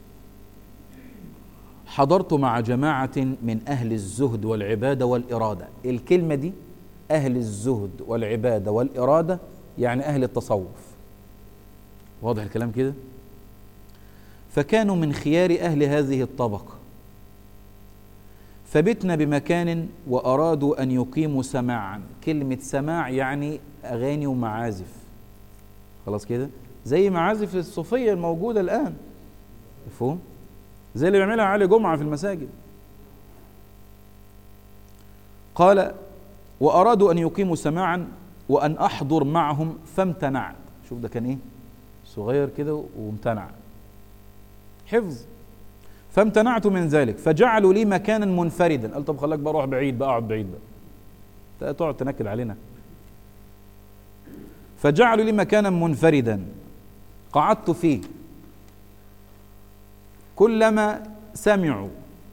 حضرت مع جماعة من أهل الزهد والعبادة والإرادة الكلمة دي أهل الزهد والعبادة والإرادة يعني أهل التصوف واضح الكلام كده فكانوا من خيار أهل هذه الطبقة فبتنا بمكان وأرادوا أن يقيموا سماعا كلمة سماع يعني أغاني ومعازف خلاص كده زي معازف الصوفية الموجودة الآن مفهوم زي اللي بيعملها علي جمعة في المساجد قال وأرادوا أن يقيموا سماعا وأن أحضر معهم فامتنعت شوف ده كان إيه صغير كده وامتنع حفظ فامتنعت من ذلك فجعلوا لي مكانا منفردا قال طب خلاك بروح بعيد بقى اقعد بعيد بقى تقعد تنكد علينا فجعلوا لي مكانا منفردا قعدت فيه كلما سمعوا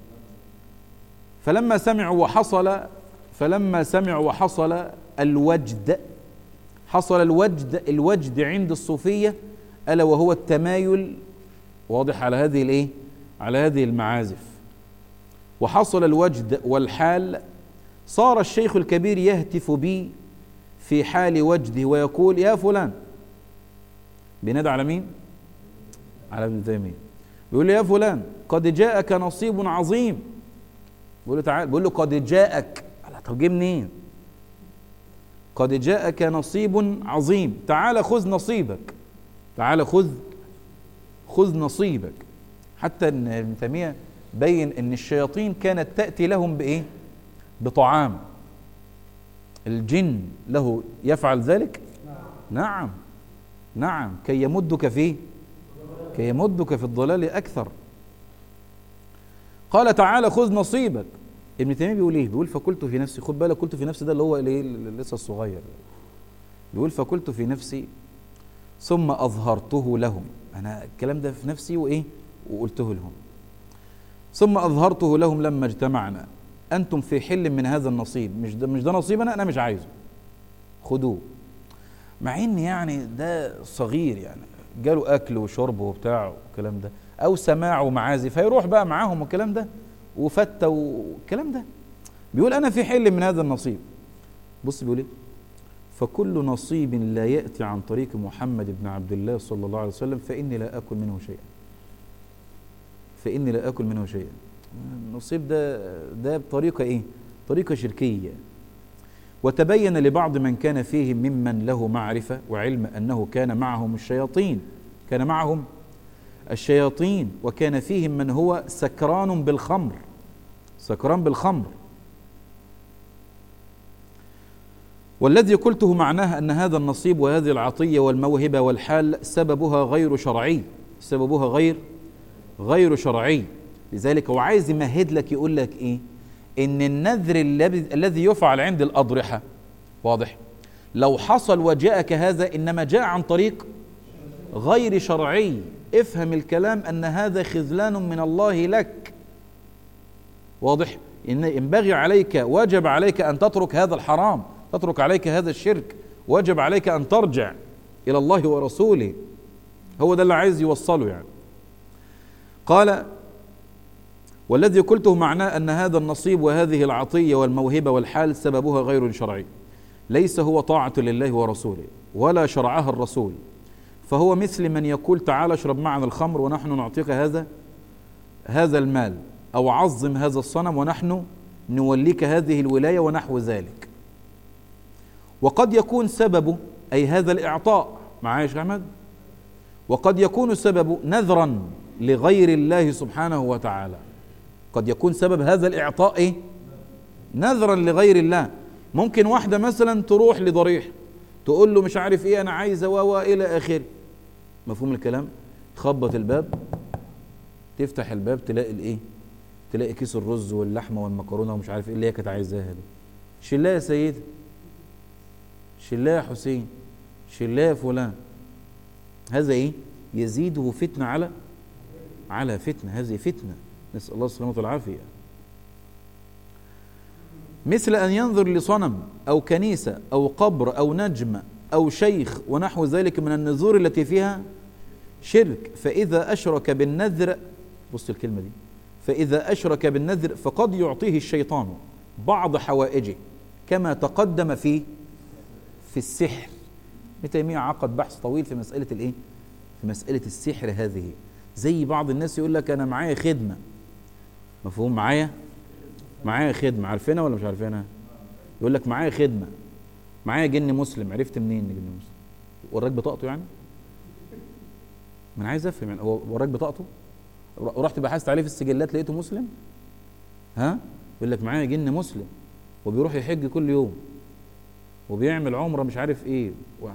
فلما سمعوا وحصل فلما سمعوا وحصل الوجد حصل الوجد الوجد عند الصوفية ألا وهو التمايل واضح على هذه الايه على هذه المعازف وحصل الوجد والحال صار الشيخ الكبير يهتف بي في حال وجده ويقول يا فلان بينادى على مين على ابن تيميه بيقول له يا فلان قد جاءك نصيب عظيم بيقول له تعال بيقول له قد جاءك طب جه منين قد جاءك نصيب عظيم تعال خذ نصيبك تعال خذ خذ نصيبك حتى ان ابن تيميه بين ان الشياطين كانت تاتي لهم بايه بطعام الجن له يفعل ذلك نعم نعم كي يمدك فيه كي يمدك في الضلال اكثر قال تعالى خذ نصيبك ابن تيميه بيقول ايه بيقول فقلت في نفسي خد بالك قلت في نفسي ده اللي هو الايه لسه الصغير بيقول فقلت في نفسي ثم اظهرته لهم انا الكلام ده في نفسي وايه وقلته لهم ثم اظهرته لهم لما اجتمعنا انتم في حل من هذا النصيب مش ده مش ده نصيبنا انا مش عايزه خدوه مع ان يعني ده صغير يعني جاله اكل وشرب وبتاع والكلام ده او سماع ومعازف هيروح بقى معاهم والكلام ده وفتة والكلام ده بيقول انا في حل من هذا النصيب بص بيقول ايه فكل نصيب لا ياتي عن طريق محمد بن عبد الله صلى الله عليه وسلم فاني لا اكل منه شيئا فاني لا اكل منه شيئا النصيب ده ده بطريقه ايه طريقه شركيه وتبين لبعض من كان فيهم ممن له معرفه وعلم انه كان معهم الشياطين كان معهم الشياطين وكان فيهم من هو سكران بالخمر سكران بالخمر والذي قلته معناه ان هذا النصيب وهذه العطيه والموهبه والحال سببها غير شرعي سببها غير غير شرعي لذلك هو عايز يمهد لك يقول لك ايه ان النذر الذي يفعل عند الاضرحه واضح لو حصل وجاءك هذا انما جاء عن طريق غير شرعي افهم الكلام ان هذا خذلان من الله لك واضح ان ينبغي عليك وجب عليك ان تترك هذا الحرام تترك عليك هذا الشرك وجب عليك ان ترجع الى الله ورسوله هو ده اللي عايز يوصله يعني قال والذي قلته معناه ان هذا النصيب وهذه العطيه والموهبه والحال سببها غير شرعي ليس هو طاعه لله ورسوله ولا شرعها الرسول فهو مثل من يقول تعال اشرب معنا الخمر ونحن نعطيك هذا هذا المال او عظم هذا الصنم ونحن نوليك هذه الولايه ونحو ذلك وقد يكون سببه اي هذا الاعطاء معايا يا شيخ احمد وقد يكون سببه نذرا لغير الله سبحانه وتعالى قد يكون سبب هذا الاعطاء ايه نذرا لغير الله ممكن واحده مثلا تروح لضريح تقول له مش عارف ايه انا عايزه و الى اخره مفهوم الكلام تخبط الباب تفتح الباب تلاقي الايه تلاقي كيس الرز واللحمه والمكرونه ومش عارف ايه اللي هي كانت عايزاها دي شلها يا سيدي شلها يا حسين شلها يا فلان هذا ايه يزيده فتنه على على فتنه هذه فتنه نسال الله السلامه والعافيه مثل ان ينظر لصنم او كنيسه او قبر او نجم او شيخ ونحو ذلك من النذور التي فيها شرك فاذا اشرك بالنذر بص الكلمه دي فاذا اشرك بالنذر فقد يعطيه الشيطان بعض حوائجه كما تقدم في في السحر ابن تيميه عقد بحث طويل في مساله الايه في مساله السحر هذه زي بعض الناس يقول لك انا معايا خدمه مفهوم معايا معايا خدمه عارفينها ولا مش عارفينها يقول لك معايا خدمه معايا جن مسلم عرفت منين جن مسلم وراك بطاقته يعني ما انا عايز افهم يعني هو وراك بطاقته ورحت بحثت عليه في السجلات لقيته مسلم ها يقول لك معايا جن مسلم وبيروح يحج كل يوم وبيعمل عمره مش عارف ايه واحد.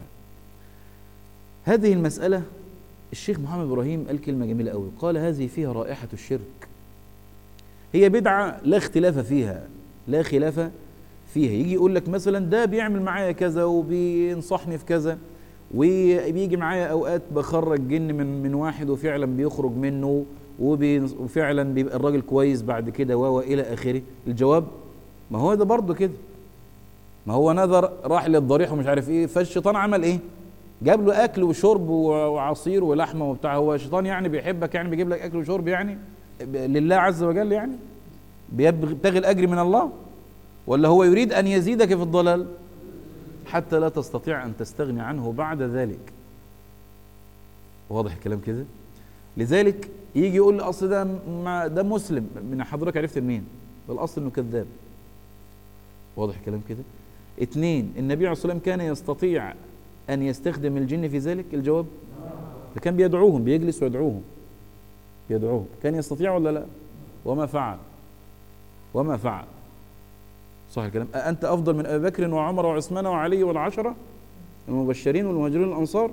هذه المسألة الشيخ محمد إبراهيم قال كلمة جميلة قوي قال هذه فيها رائحة الشرك هي بدعة لا اختلاف فيها لا خلاف فيها يجي يقول لك مثلا ده بيعمل معايا كذا وبينصحني في كذا وبيجي معايا اوقات بخرج جن من من واحد وفعلا بيخرج منه وفعلا بيبقى الراجل كويس بعد كده و الى اخره الجواب ما هو ده برضه كده ما هو نذر راح للضريح ومش عارف ايه فالشيطان عمل ايه جاب له اكل وشرب وعصير ولحمه وبتاع هو الشيطان يعني بيحبك يعني بيجيب لك اكل وشرب يعني لله عز وجل يعني بيبتغي الاجر من الله ولا هو يريد ان يزيدك في الضلال حتى لا تستطيع ان تستغني عنه بعد ذلك واضح الكلام كده لذلك يجي يقول لي اصل ده ده مسلم من حضرتك عرفت منين بالاصل انه كذاب واضح الكلام كده اثنين النبي عليه الصلاه والسلام كان يستطيع ان يستخدم الجن في ذلك الجواب ده كان بيدعوهم بيجلس ويدعوهم يدعوهم كان يستطيع ولا لا وما فعل وما فعل صح الكلام أنت أفضل من أبي بكر وعمر وعثمان وعلي والعشرة المبشرين والمهاجرين الأنصار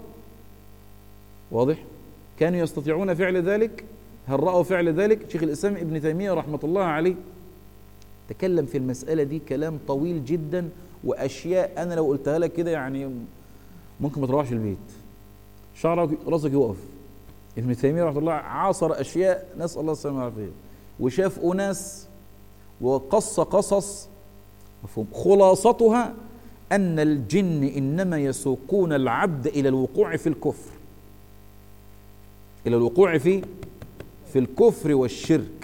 واضح كانوا يستطيعون فعل ذلك هل رأوا فعل ذلك شيخ الإسلام ابن تيمية رحمة الله عليه تكلم في المسألة دي كلام طويل جدا وأشياء أنا لو قلتها لك كده يعني ممكن ما تروحش البيت شعرك راسك يقف ابن تيمية رحمه الله عاصر أشياء نسأل الله السلامة والعافية وشاف أناس وقص قصص مفهوم خلاصتها أن الجن إنما يسوقون العبد إلى الوقوع في الكفر إلى الوقوع في في الكفر والشرك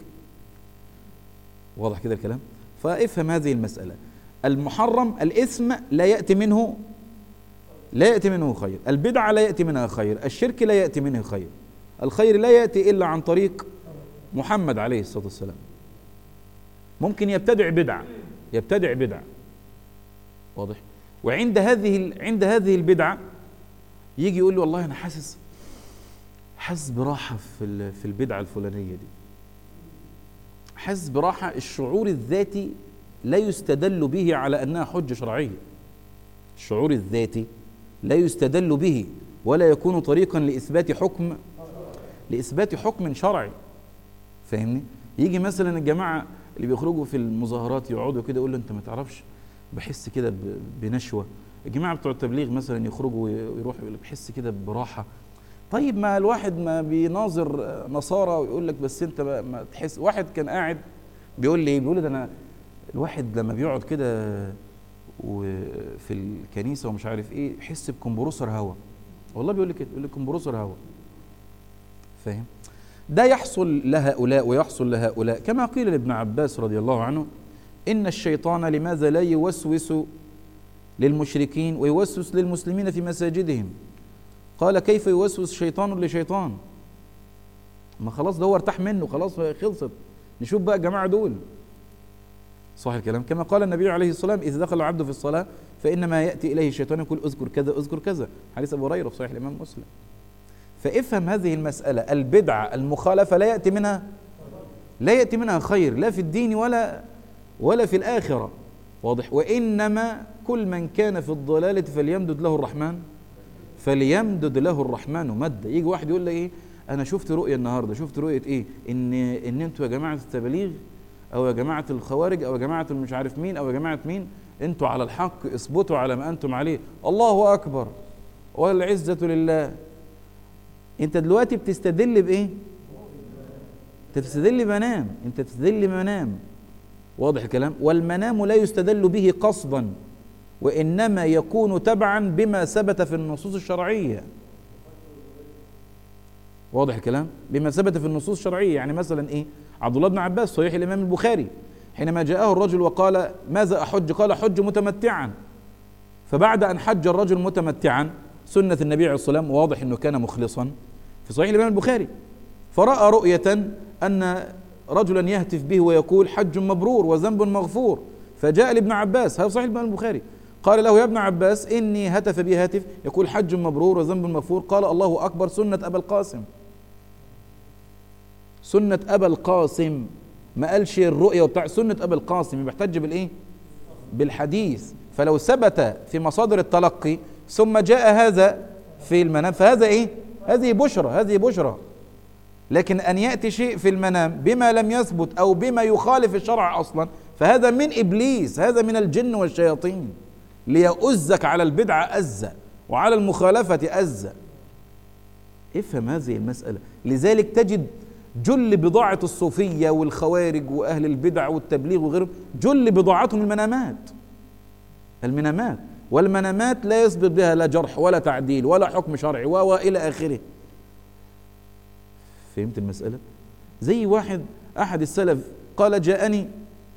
واضح كده الكلام فافهم هذه المسألة المحرم الإثم لا يأتي منه لا يأتي منه خير البدعة لا يأتي منها خير الشرك لا يأتي منه خير الخير لا يأتي إلا عن طريق محمد عليه الصلاة والسلام ممكن يبتدع بدعة يبتدع بدعة واضح وعند هذه عند هذه البدعة يجي يقول لي والله أنا حاسس حاسس براحة في في البدعة الفلانية دي حاسس براحة الشعور الذاتي لا يستدل به على أنها حجة شرعية الشعور الذاتي لا يستدل به ولا يكون طريقا لإثبات حكم لإثبات حكم شرعي فاهمني يجي مثلا الجماعة اللي بيخرجوا في المظاهرات يقعدوا كده يقول له انت ما تعرفش بحس كده بنشوه الجماعه بتوع التبليغ مثلا يخرجوا ويروحوا يقول لك بحس كده براحه طيب ما الواحد ما بيناظر نصارى ويقول لك بس انت ما تحس واحد كان قاعد بيقول لي بيقول لي ده انا الواحد لما بيقعد كده وفي الكنيسه ومش عارف ايه يحس بكمبروسر هوا والله بيقول لي كده بيقول لي كمبروسر هوا فاهم ده يحصل لهؤلاء ويحصل لهؤلاء كما قيل لابن عباس رضي الله عنه إن الشيطان لماذا لا يوسوس للمشركين ويوسوس للمسلمين في مساجدهم قال كيف يوسوس شيطان لشيطان ما خلاص ده هو ارتاح منه خلاص خلصت نشوف بقى الجماعة دول صح الكلام كما قال النبي عليه الصلاة والسلام إذا دخل العبد في الصلاة فإنما يأتي إليه الشيطان يقول اذكر كذا اذكر كذا حديث أبو هريرة في صحيح الإمام مسلم فافهم هذه المسألة البدعة المخالفة لا يأتي منها لا يأتي منها خير لا في الدين ولا ولا في الآخرة واضح وإنما كل من كان في الضلالة فليمدد له الرحمن فليمدد له الرحمن مد يجي واحد يقول لي ايه انا شفت رؤيه النهارده شفت رؤيه ايه ان ان انتوا يا جماعه التبليغ او يا جماعه الخوارج او يا جماعه المش عارف مين او يا جماعه مين انتوا على الحق اثبتوا على ما انتم عليه الله اكبر والعزه لله انت دلوقتي بتستدل بايه انت بتستدل بمنام انت بتستدل بمنام واضح الكلام والمنام لا يستدل به قصدا وانما يكون تبعا بما ثبت في النصوص الشرعيه واضح الكلام بما ثبت في النصوص الشرعيه يعني مثلا ايه عبد الله بن عباس صحيح الامام البخاري حينما جاءه الرجل وقال ماذا احج قال حج متمتعا فبعد ان حج الرجل متمتعا سنه النبي عليه الصلاه والسلام واضح انه كان مخلصا في صحيح الامام البخاري فراى رؤيه ان رجلا يهتف به ويقول حج مبرور وذنب مغفور فجاء لابن عباس هذا صحيح الامام البخاري قال له يا ابن عباس اني هتف بي هاتف يقول حج مبرور وذنب مغفور قال الله اكبر سنه ابا القاسم سنه ابا القاسم ما قالش الرؤيه وبتاع سنه ابا القاسم بيحتج بالايه بالحديث فلو ثبت في مصادر التلقي ثم جاء هذا في المنام فهذا ايه هذه بشرى هذه بشرى لكن ان ياتي شيء في المنام بما لم يثبت او بما يخالف الشرع اصلا فهذا من ابليس هذا من الجن والشياطين ليؤزك على البدعه أزة وعلى المخالفة أزة افهم هذه المسألة لذلك تجد جل بضاعة الصوفية والخوارج وأهل البدع والتبليغ وغيرهم جل بضاعتهم المنامات المنامات والمنامات لا يسبق بها لا جرح ولا تعديل ولا حكم شرعي وإلى آخره فهمت المسألة زي واحد أحد السلف قال جاءني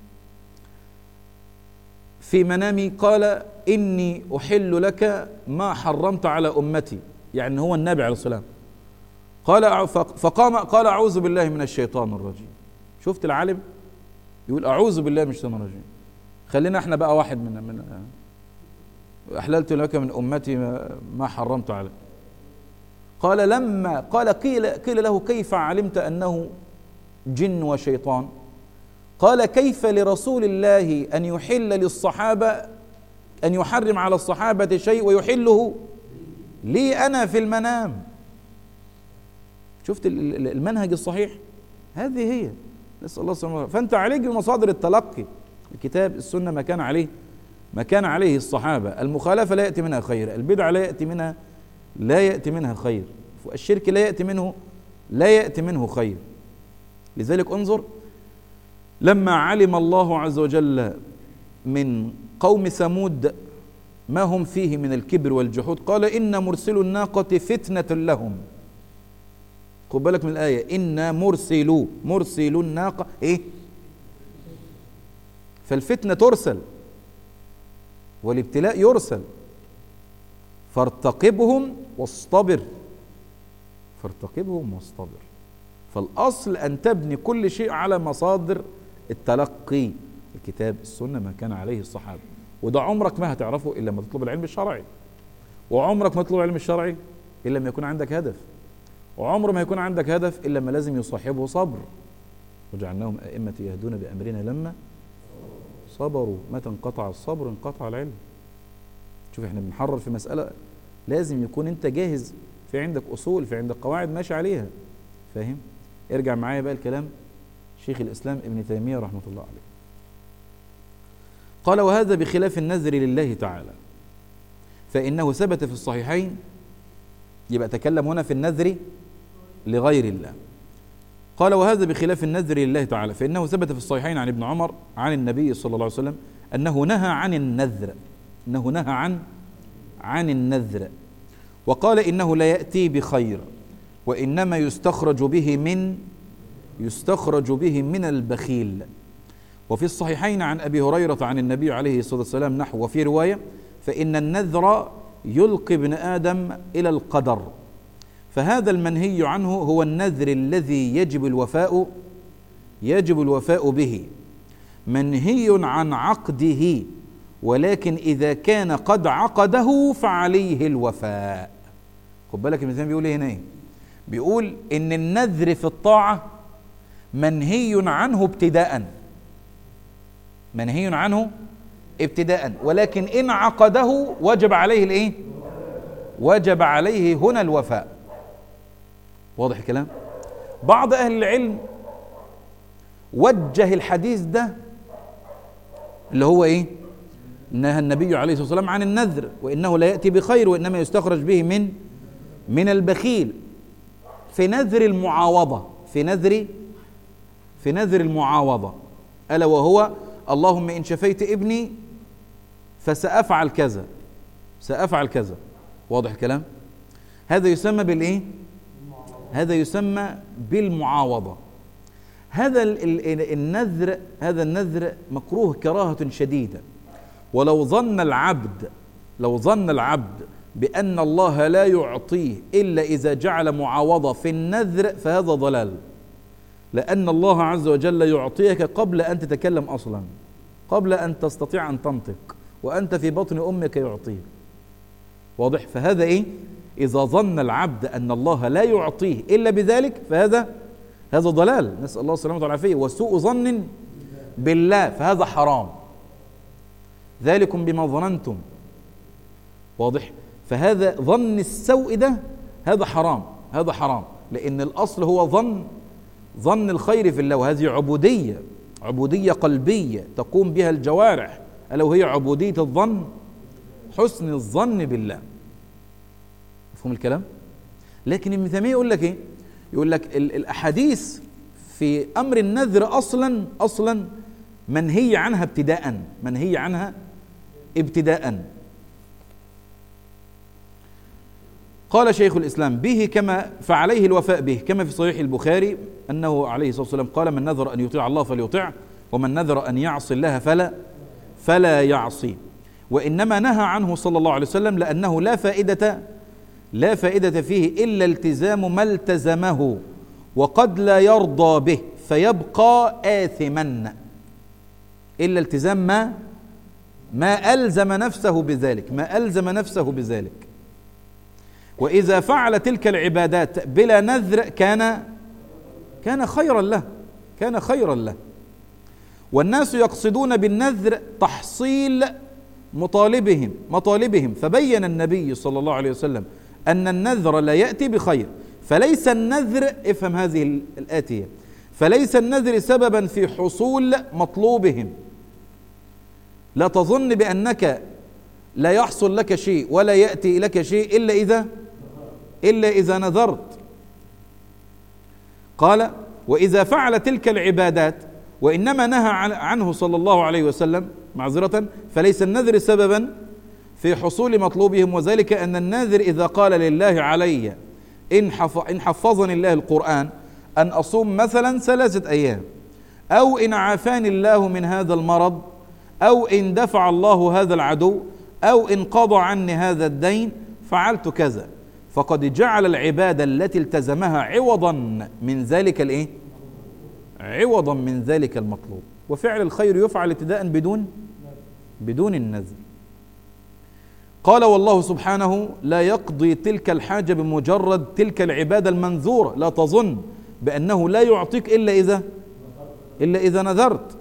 في منامي قال إني أحل لك ما حرمت على أمتي يعني هو النبي عليه الصلاة والسلام قال فقام قال أعوذ بالله من الشيطان الرجيم شفت العالم يقول أعوذ بالله من الشيطان الرجيم خلينا احنا بقى واحد من من أحللت لك من أمتي ما حرمت عليه قال لما قال قيل قيل له كيف علمت أنه جن وشيطان قال كيف لرسول الله أن يحل للصحابة أن يحرم على الصحابة شيء ويحله لي أنا في المنام شفت المنهج الصحيح هذه هي نسأل الله سبحانه فأنت عليك بمصادر التلقي الكتاب السنة ما كان عليه ما كان عليه الصحابة المخالفة لا يأتي منها خير البدعة لا يأتي منها لا يأتي منها خير الشرك لا يأتي منه لا يأتي منه خير لذلك انظر لما علم الله عز وجل من قوم ثمود ما هم فيه من الكبر والجحود قال إن مرسل الناقة فتنة لهم خد بالك من الآية إن مرسلوا مرسل الناقة إيه فالفتنة ترسل والابتلاء يرسل فارتقبهم واصطبر فارتقبهم واصطبر فالأصل أن تبني كل شيء على مصادر التلقي الكتاب السنة ما كان عليه الصحابة وده عمرك ما هتعرفه إلا لما تطلب العلم الشرعي وعمرك ما تطلب العلم الشرعي إلا لما يكون عندك هدف وعمر ما يكون عندك هدف إلا لما لازم يصاحبه صبر وجعلناهم أئمة يهدون بأمرنا لما صبروا متى انقطع الصبر انقطع العلم شوف احنا بنحرر في مسألة لازم يكون انت جاهز في عندك أصول في عندك قواعد ماشي عليها فاهم ارجع معايا بقى الكلام شيخ الإسلام ابن تيمية رحمة الله عليه قال وهذا بخلاف النذر لله تعالى فإنه ثبت في الصحيحين يبقى تكلم هنا في النذر لغير الله قال وهذا بخلاف النذر لله تعالى فإنه ثبت في الصحيحين عن ابن عمر عن النبي صلى الله عليه وسلم أنه نهى عن النذر أنه نهى عن عن النذر وقال إنه لا يأتي بخير وإنما يستخرج به من يستخرج به من البخيل وفي الصحيحين عن ابي هريره عن النبي عليه الصلاه والسلام نحو وفي روايه فان النذر يلقي ابن آدم إلى القدر فهذا المنهي عنه هو النذر الذي يجب الوفاء يجب الوفاء به منهي عن عقده ولكن إذا كان قد عقده فعليه الوفاء خد بالك المثال بيقول ايه هنا ايه بيقول ان النذر في الطاعة منهي عنه ابتداء منهي عنه ابتداء ولكن إن عقده وجب عليه الايه وجب عليه هنا الوفاء واضح الكلام بعض أهل العلم وجه الحديث ده اللي هو ايه نهى النبي عليه الصلاه والسلام عن النذر وانه لا ياتي بخير وانما يستخرج به من من البخيل في نذر المعاوضه في نذر في نذر المعاوضه الا وهو اللهم ان شفيت ابني فسافعل كذا سافعل كذا واضح الكلام هذا يسمى بالايه هذا يسمى بالمعاوضه هذا النذر هذا النذر مكروه كراهة شديدة ولو ظن العبد لو ظن العبد بأن الله لا يعطيه إلا إذا جعل معاوضة في النذر فهذا ضلال لأن الله عز وجل يعطيك قبل أن تتكلم أصلا قبل أن تستطيع أن تنطق وأنت في بطن أمك يعطيك واضح فهذا إيه إذا ظن العبد أن الله لا يعطيه إلا بذلك فهذا هذا ضلال نسأل الله السلامة والعافية وسوء ظن بالله فهذا حرام ذلكم بما ظننتم واضح فهذا ظن السوء ده هذا حرام هذا حرام لأن الأصل هو ظن ظن الخير في الله وهذه عبودية عبودية قلبية تقوم بها الجوارح ألا وهي عبودية الظن حسن الظن بالله مفهوم الكلام لكن ابن تيمية يقول لك ايه يقول لك الاحاديث في امر النذر اصلا اصلا منهي عنها ابتداء منهي عنها ابتداء قال شيخ الاسلام به كما فعليه الوفاء به كما في صحيح البخاري انه عليه الصلاه والسلام قال من نذر ان يطيع الله فليطع ومن نذر ان يعصي الله فلا فلا يعصي وانما نهى عنه صلى الله عليه وسلم لانه لا فائده لا فائدة فيه إلا التزام ما التزمه وقد لا يرضى به فيبقى آثما إلا التزام ما ما ألزم نفسه بذلك ما ألزم نفسه بذلك وإذا فعل تلك العبادات بلا نذر كان كان خيرا له كان خيرا له والناس يقصدون بالنذر تحصيل مطالبهم مطالبهم فبين النبي صلى الله عليه وسلم أن النذر لا يأتي بخير فليس النذر افهم هذه الآتية فليس النذر سببا في حصول مطلوبهم لا تظن بأنك لا يحصل لك شيء ولا يأتي لك شيء إلا إذا إلا إذا نذرت قال وإذا فعل تلك العبادات وإنما نهى عنه صلى الله عليه وسلم معذرة فليس النذر سببا في حصول مطلوبهم وذلك أن الناذر إذا قال لله علي إن, إن حفظني الله القرآن أن أصوم مثلا ثلاثة أيام أو إن عافاني الله من هذا المرض أو إن دفع الله هذا العدو أو إن قضى عني هذا الدين فعلت كذا فقد جعل العبادة التي التزمها عوضا من ذلك الإيه؟ عوضا من ذلك المطلوب وفعل الخير يفعل ابتداء بدون بدون النذر قال والله سبحانه لا يقضي تلك الحاجة بمجرد تلك العبادة المنذورة لا تظن بأنه لا يعطيك إلا إذا إلا إذا نذرت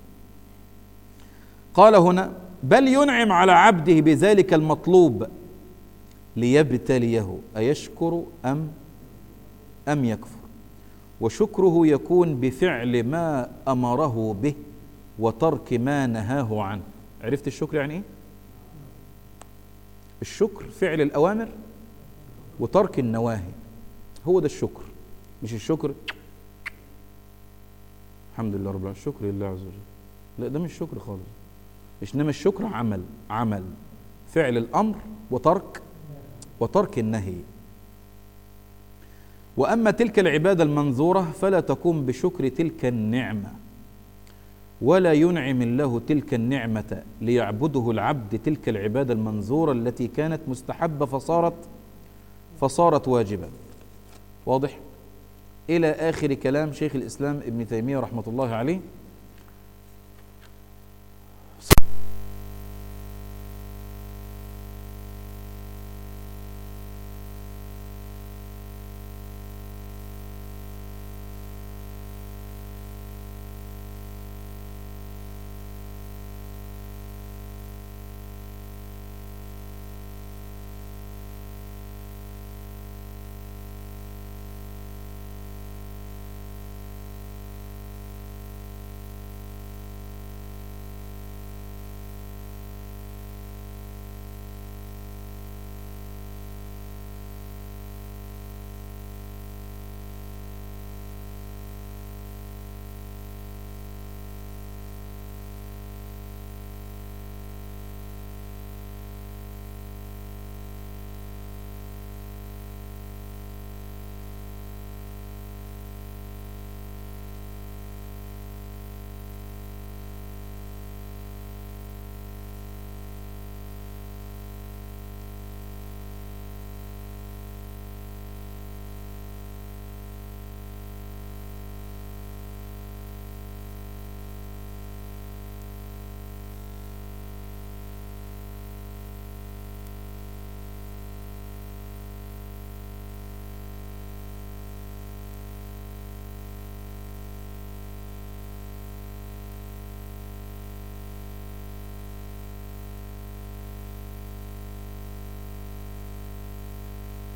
قال هنا بل ينعم على عبده بذلك المطلوب ليبتليه أيشكر أم أم يكفر وشكره يكون بفعل ما أمره به وترك ما نهاه عنه عرفت الشكر يعني إيه؟ الشكر فعل الأوامر وترك النواهي هو ده الشكر مش الشكر الحمد لله رب العالمين الشكر لله عز وجل لا ده مش شكر خالص مش انما الشكر عمل عمل فعل الامر وترك وترك النهي واما تلك العباده المنذوره فلا تقوم بشكر تلك النعمه ولا ينعم الله تلك النعمة ليعبده العبد تلك العبادة المنظورة التي كانت مستحبة فصارت فصارت واجبة واضح إلى آخر كلام شيخ الإسلام ابن تيمية رحمة الله عليه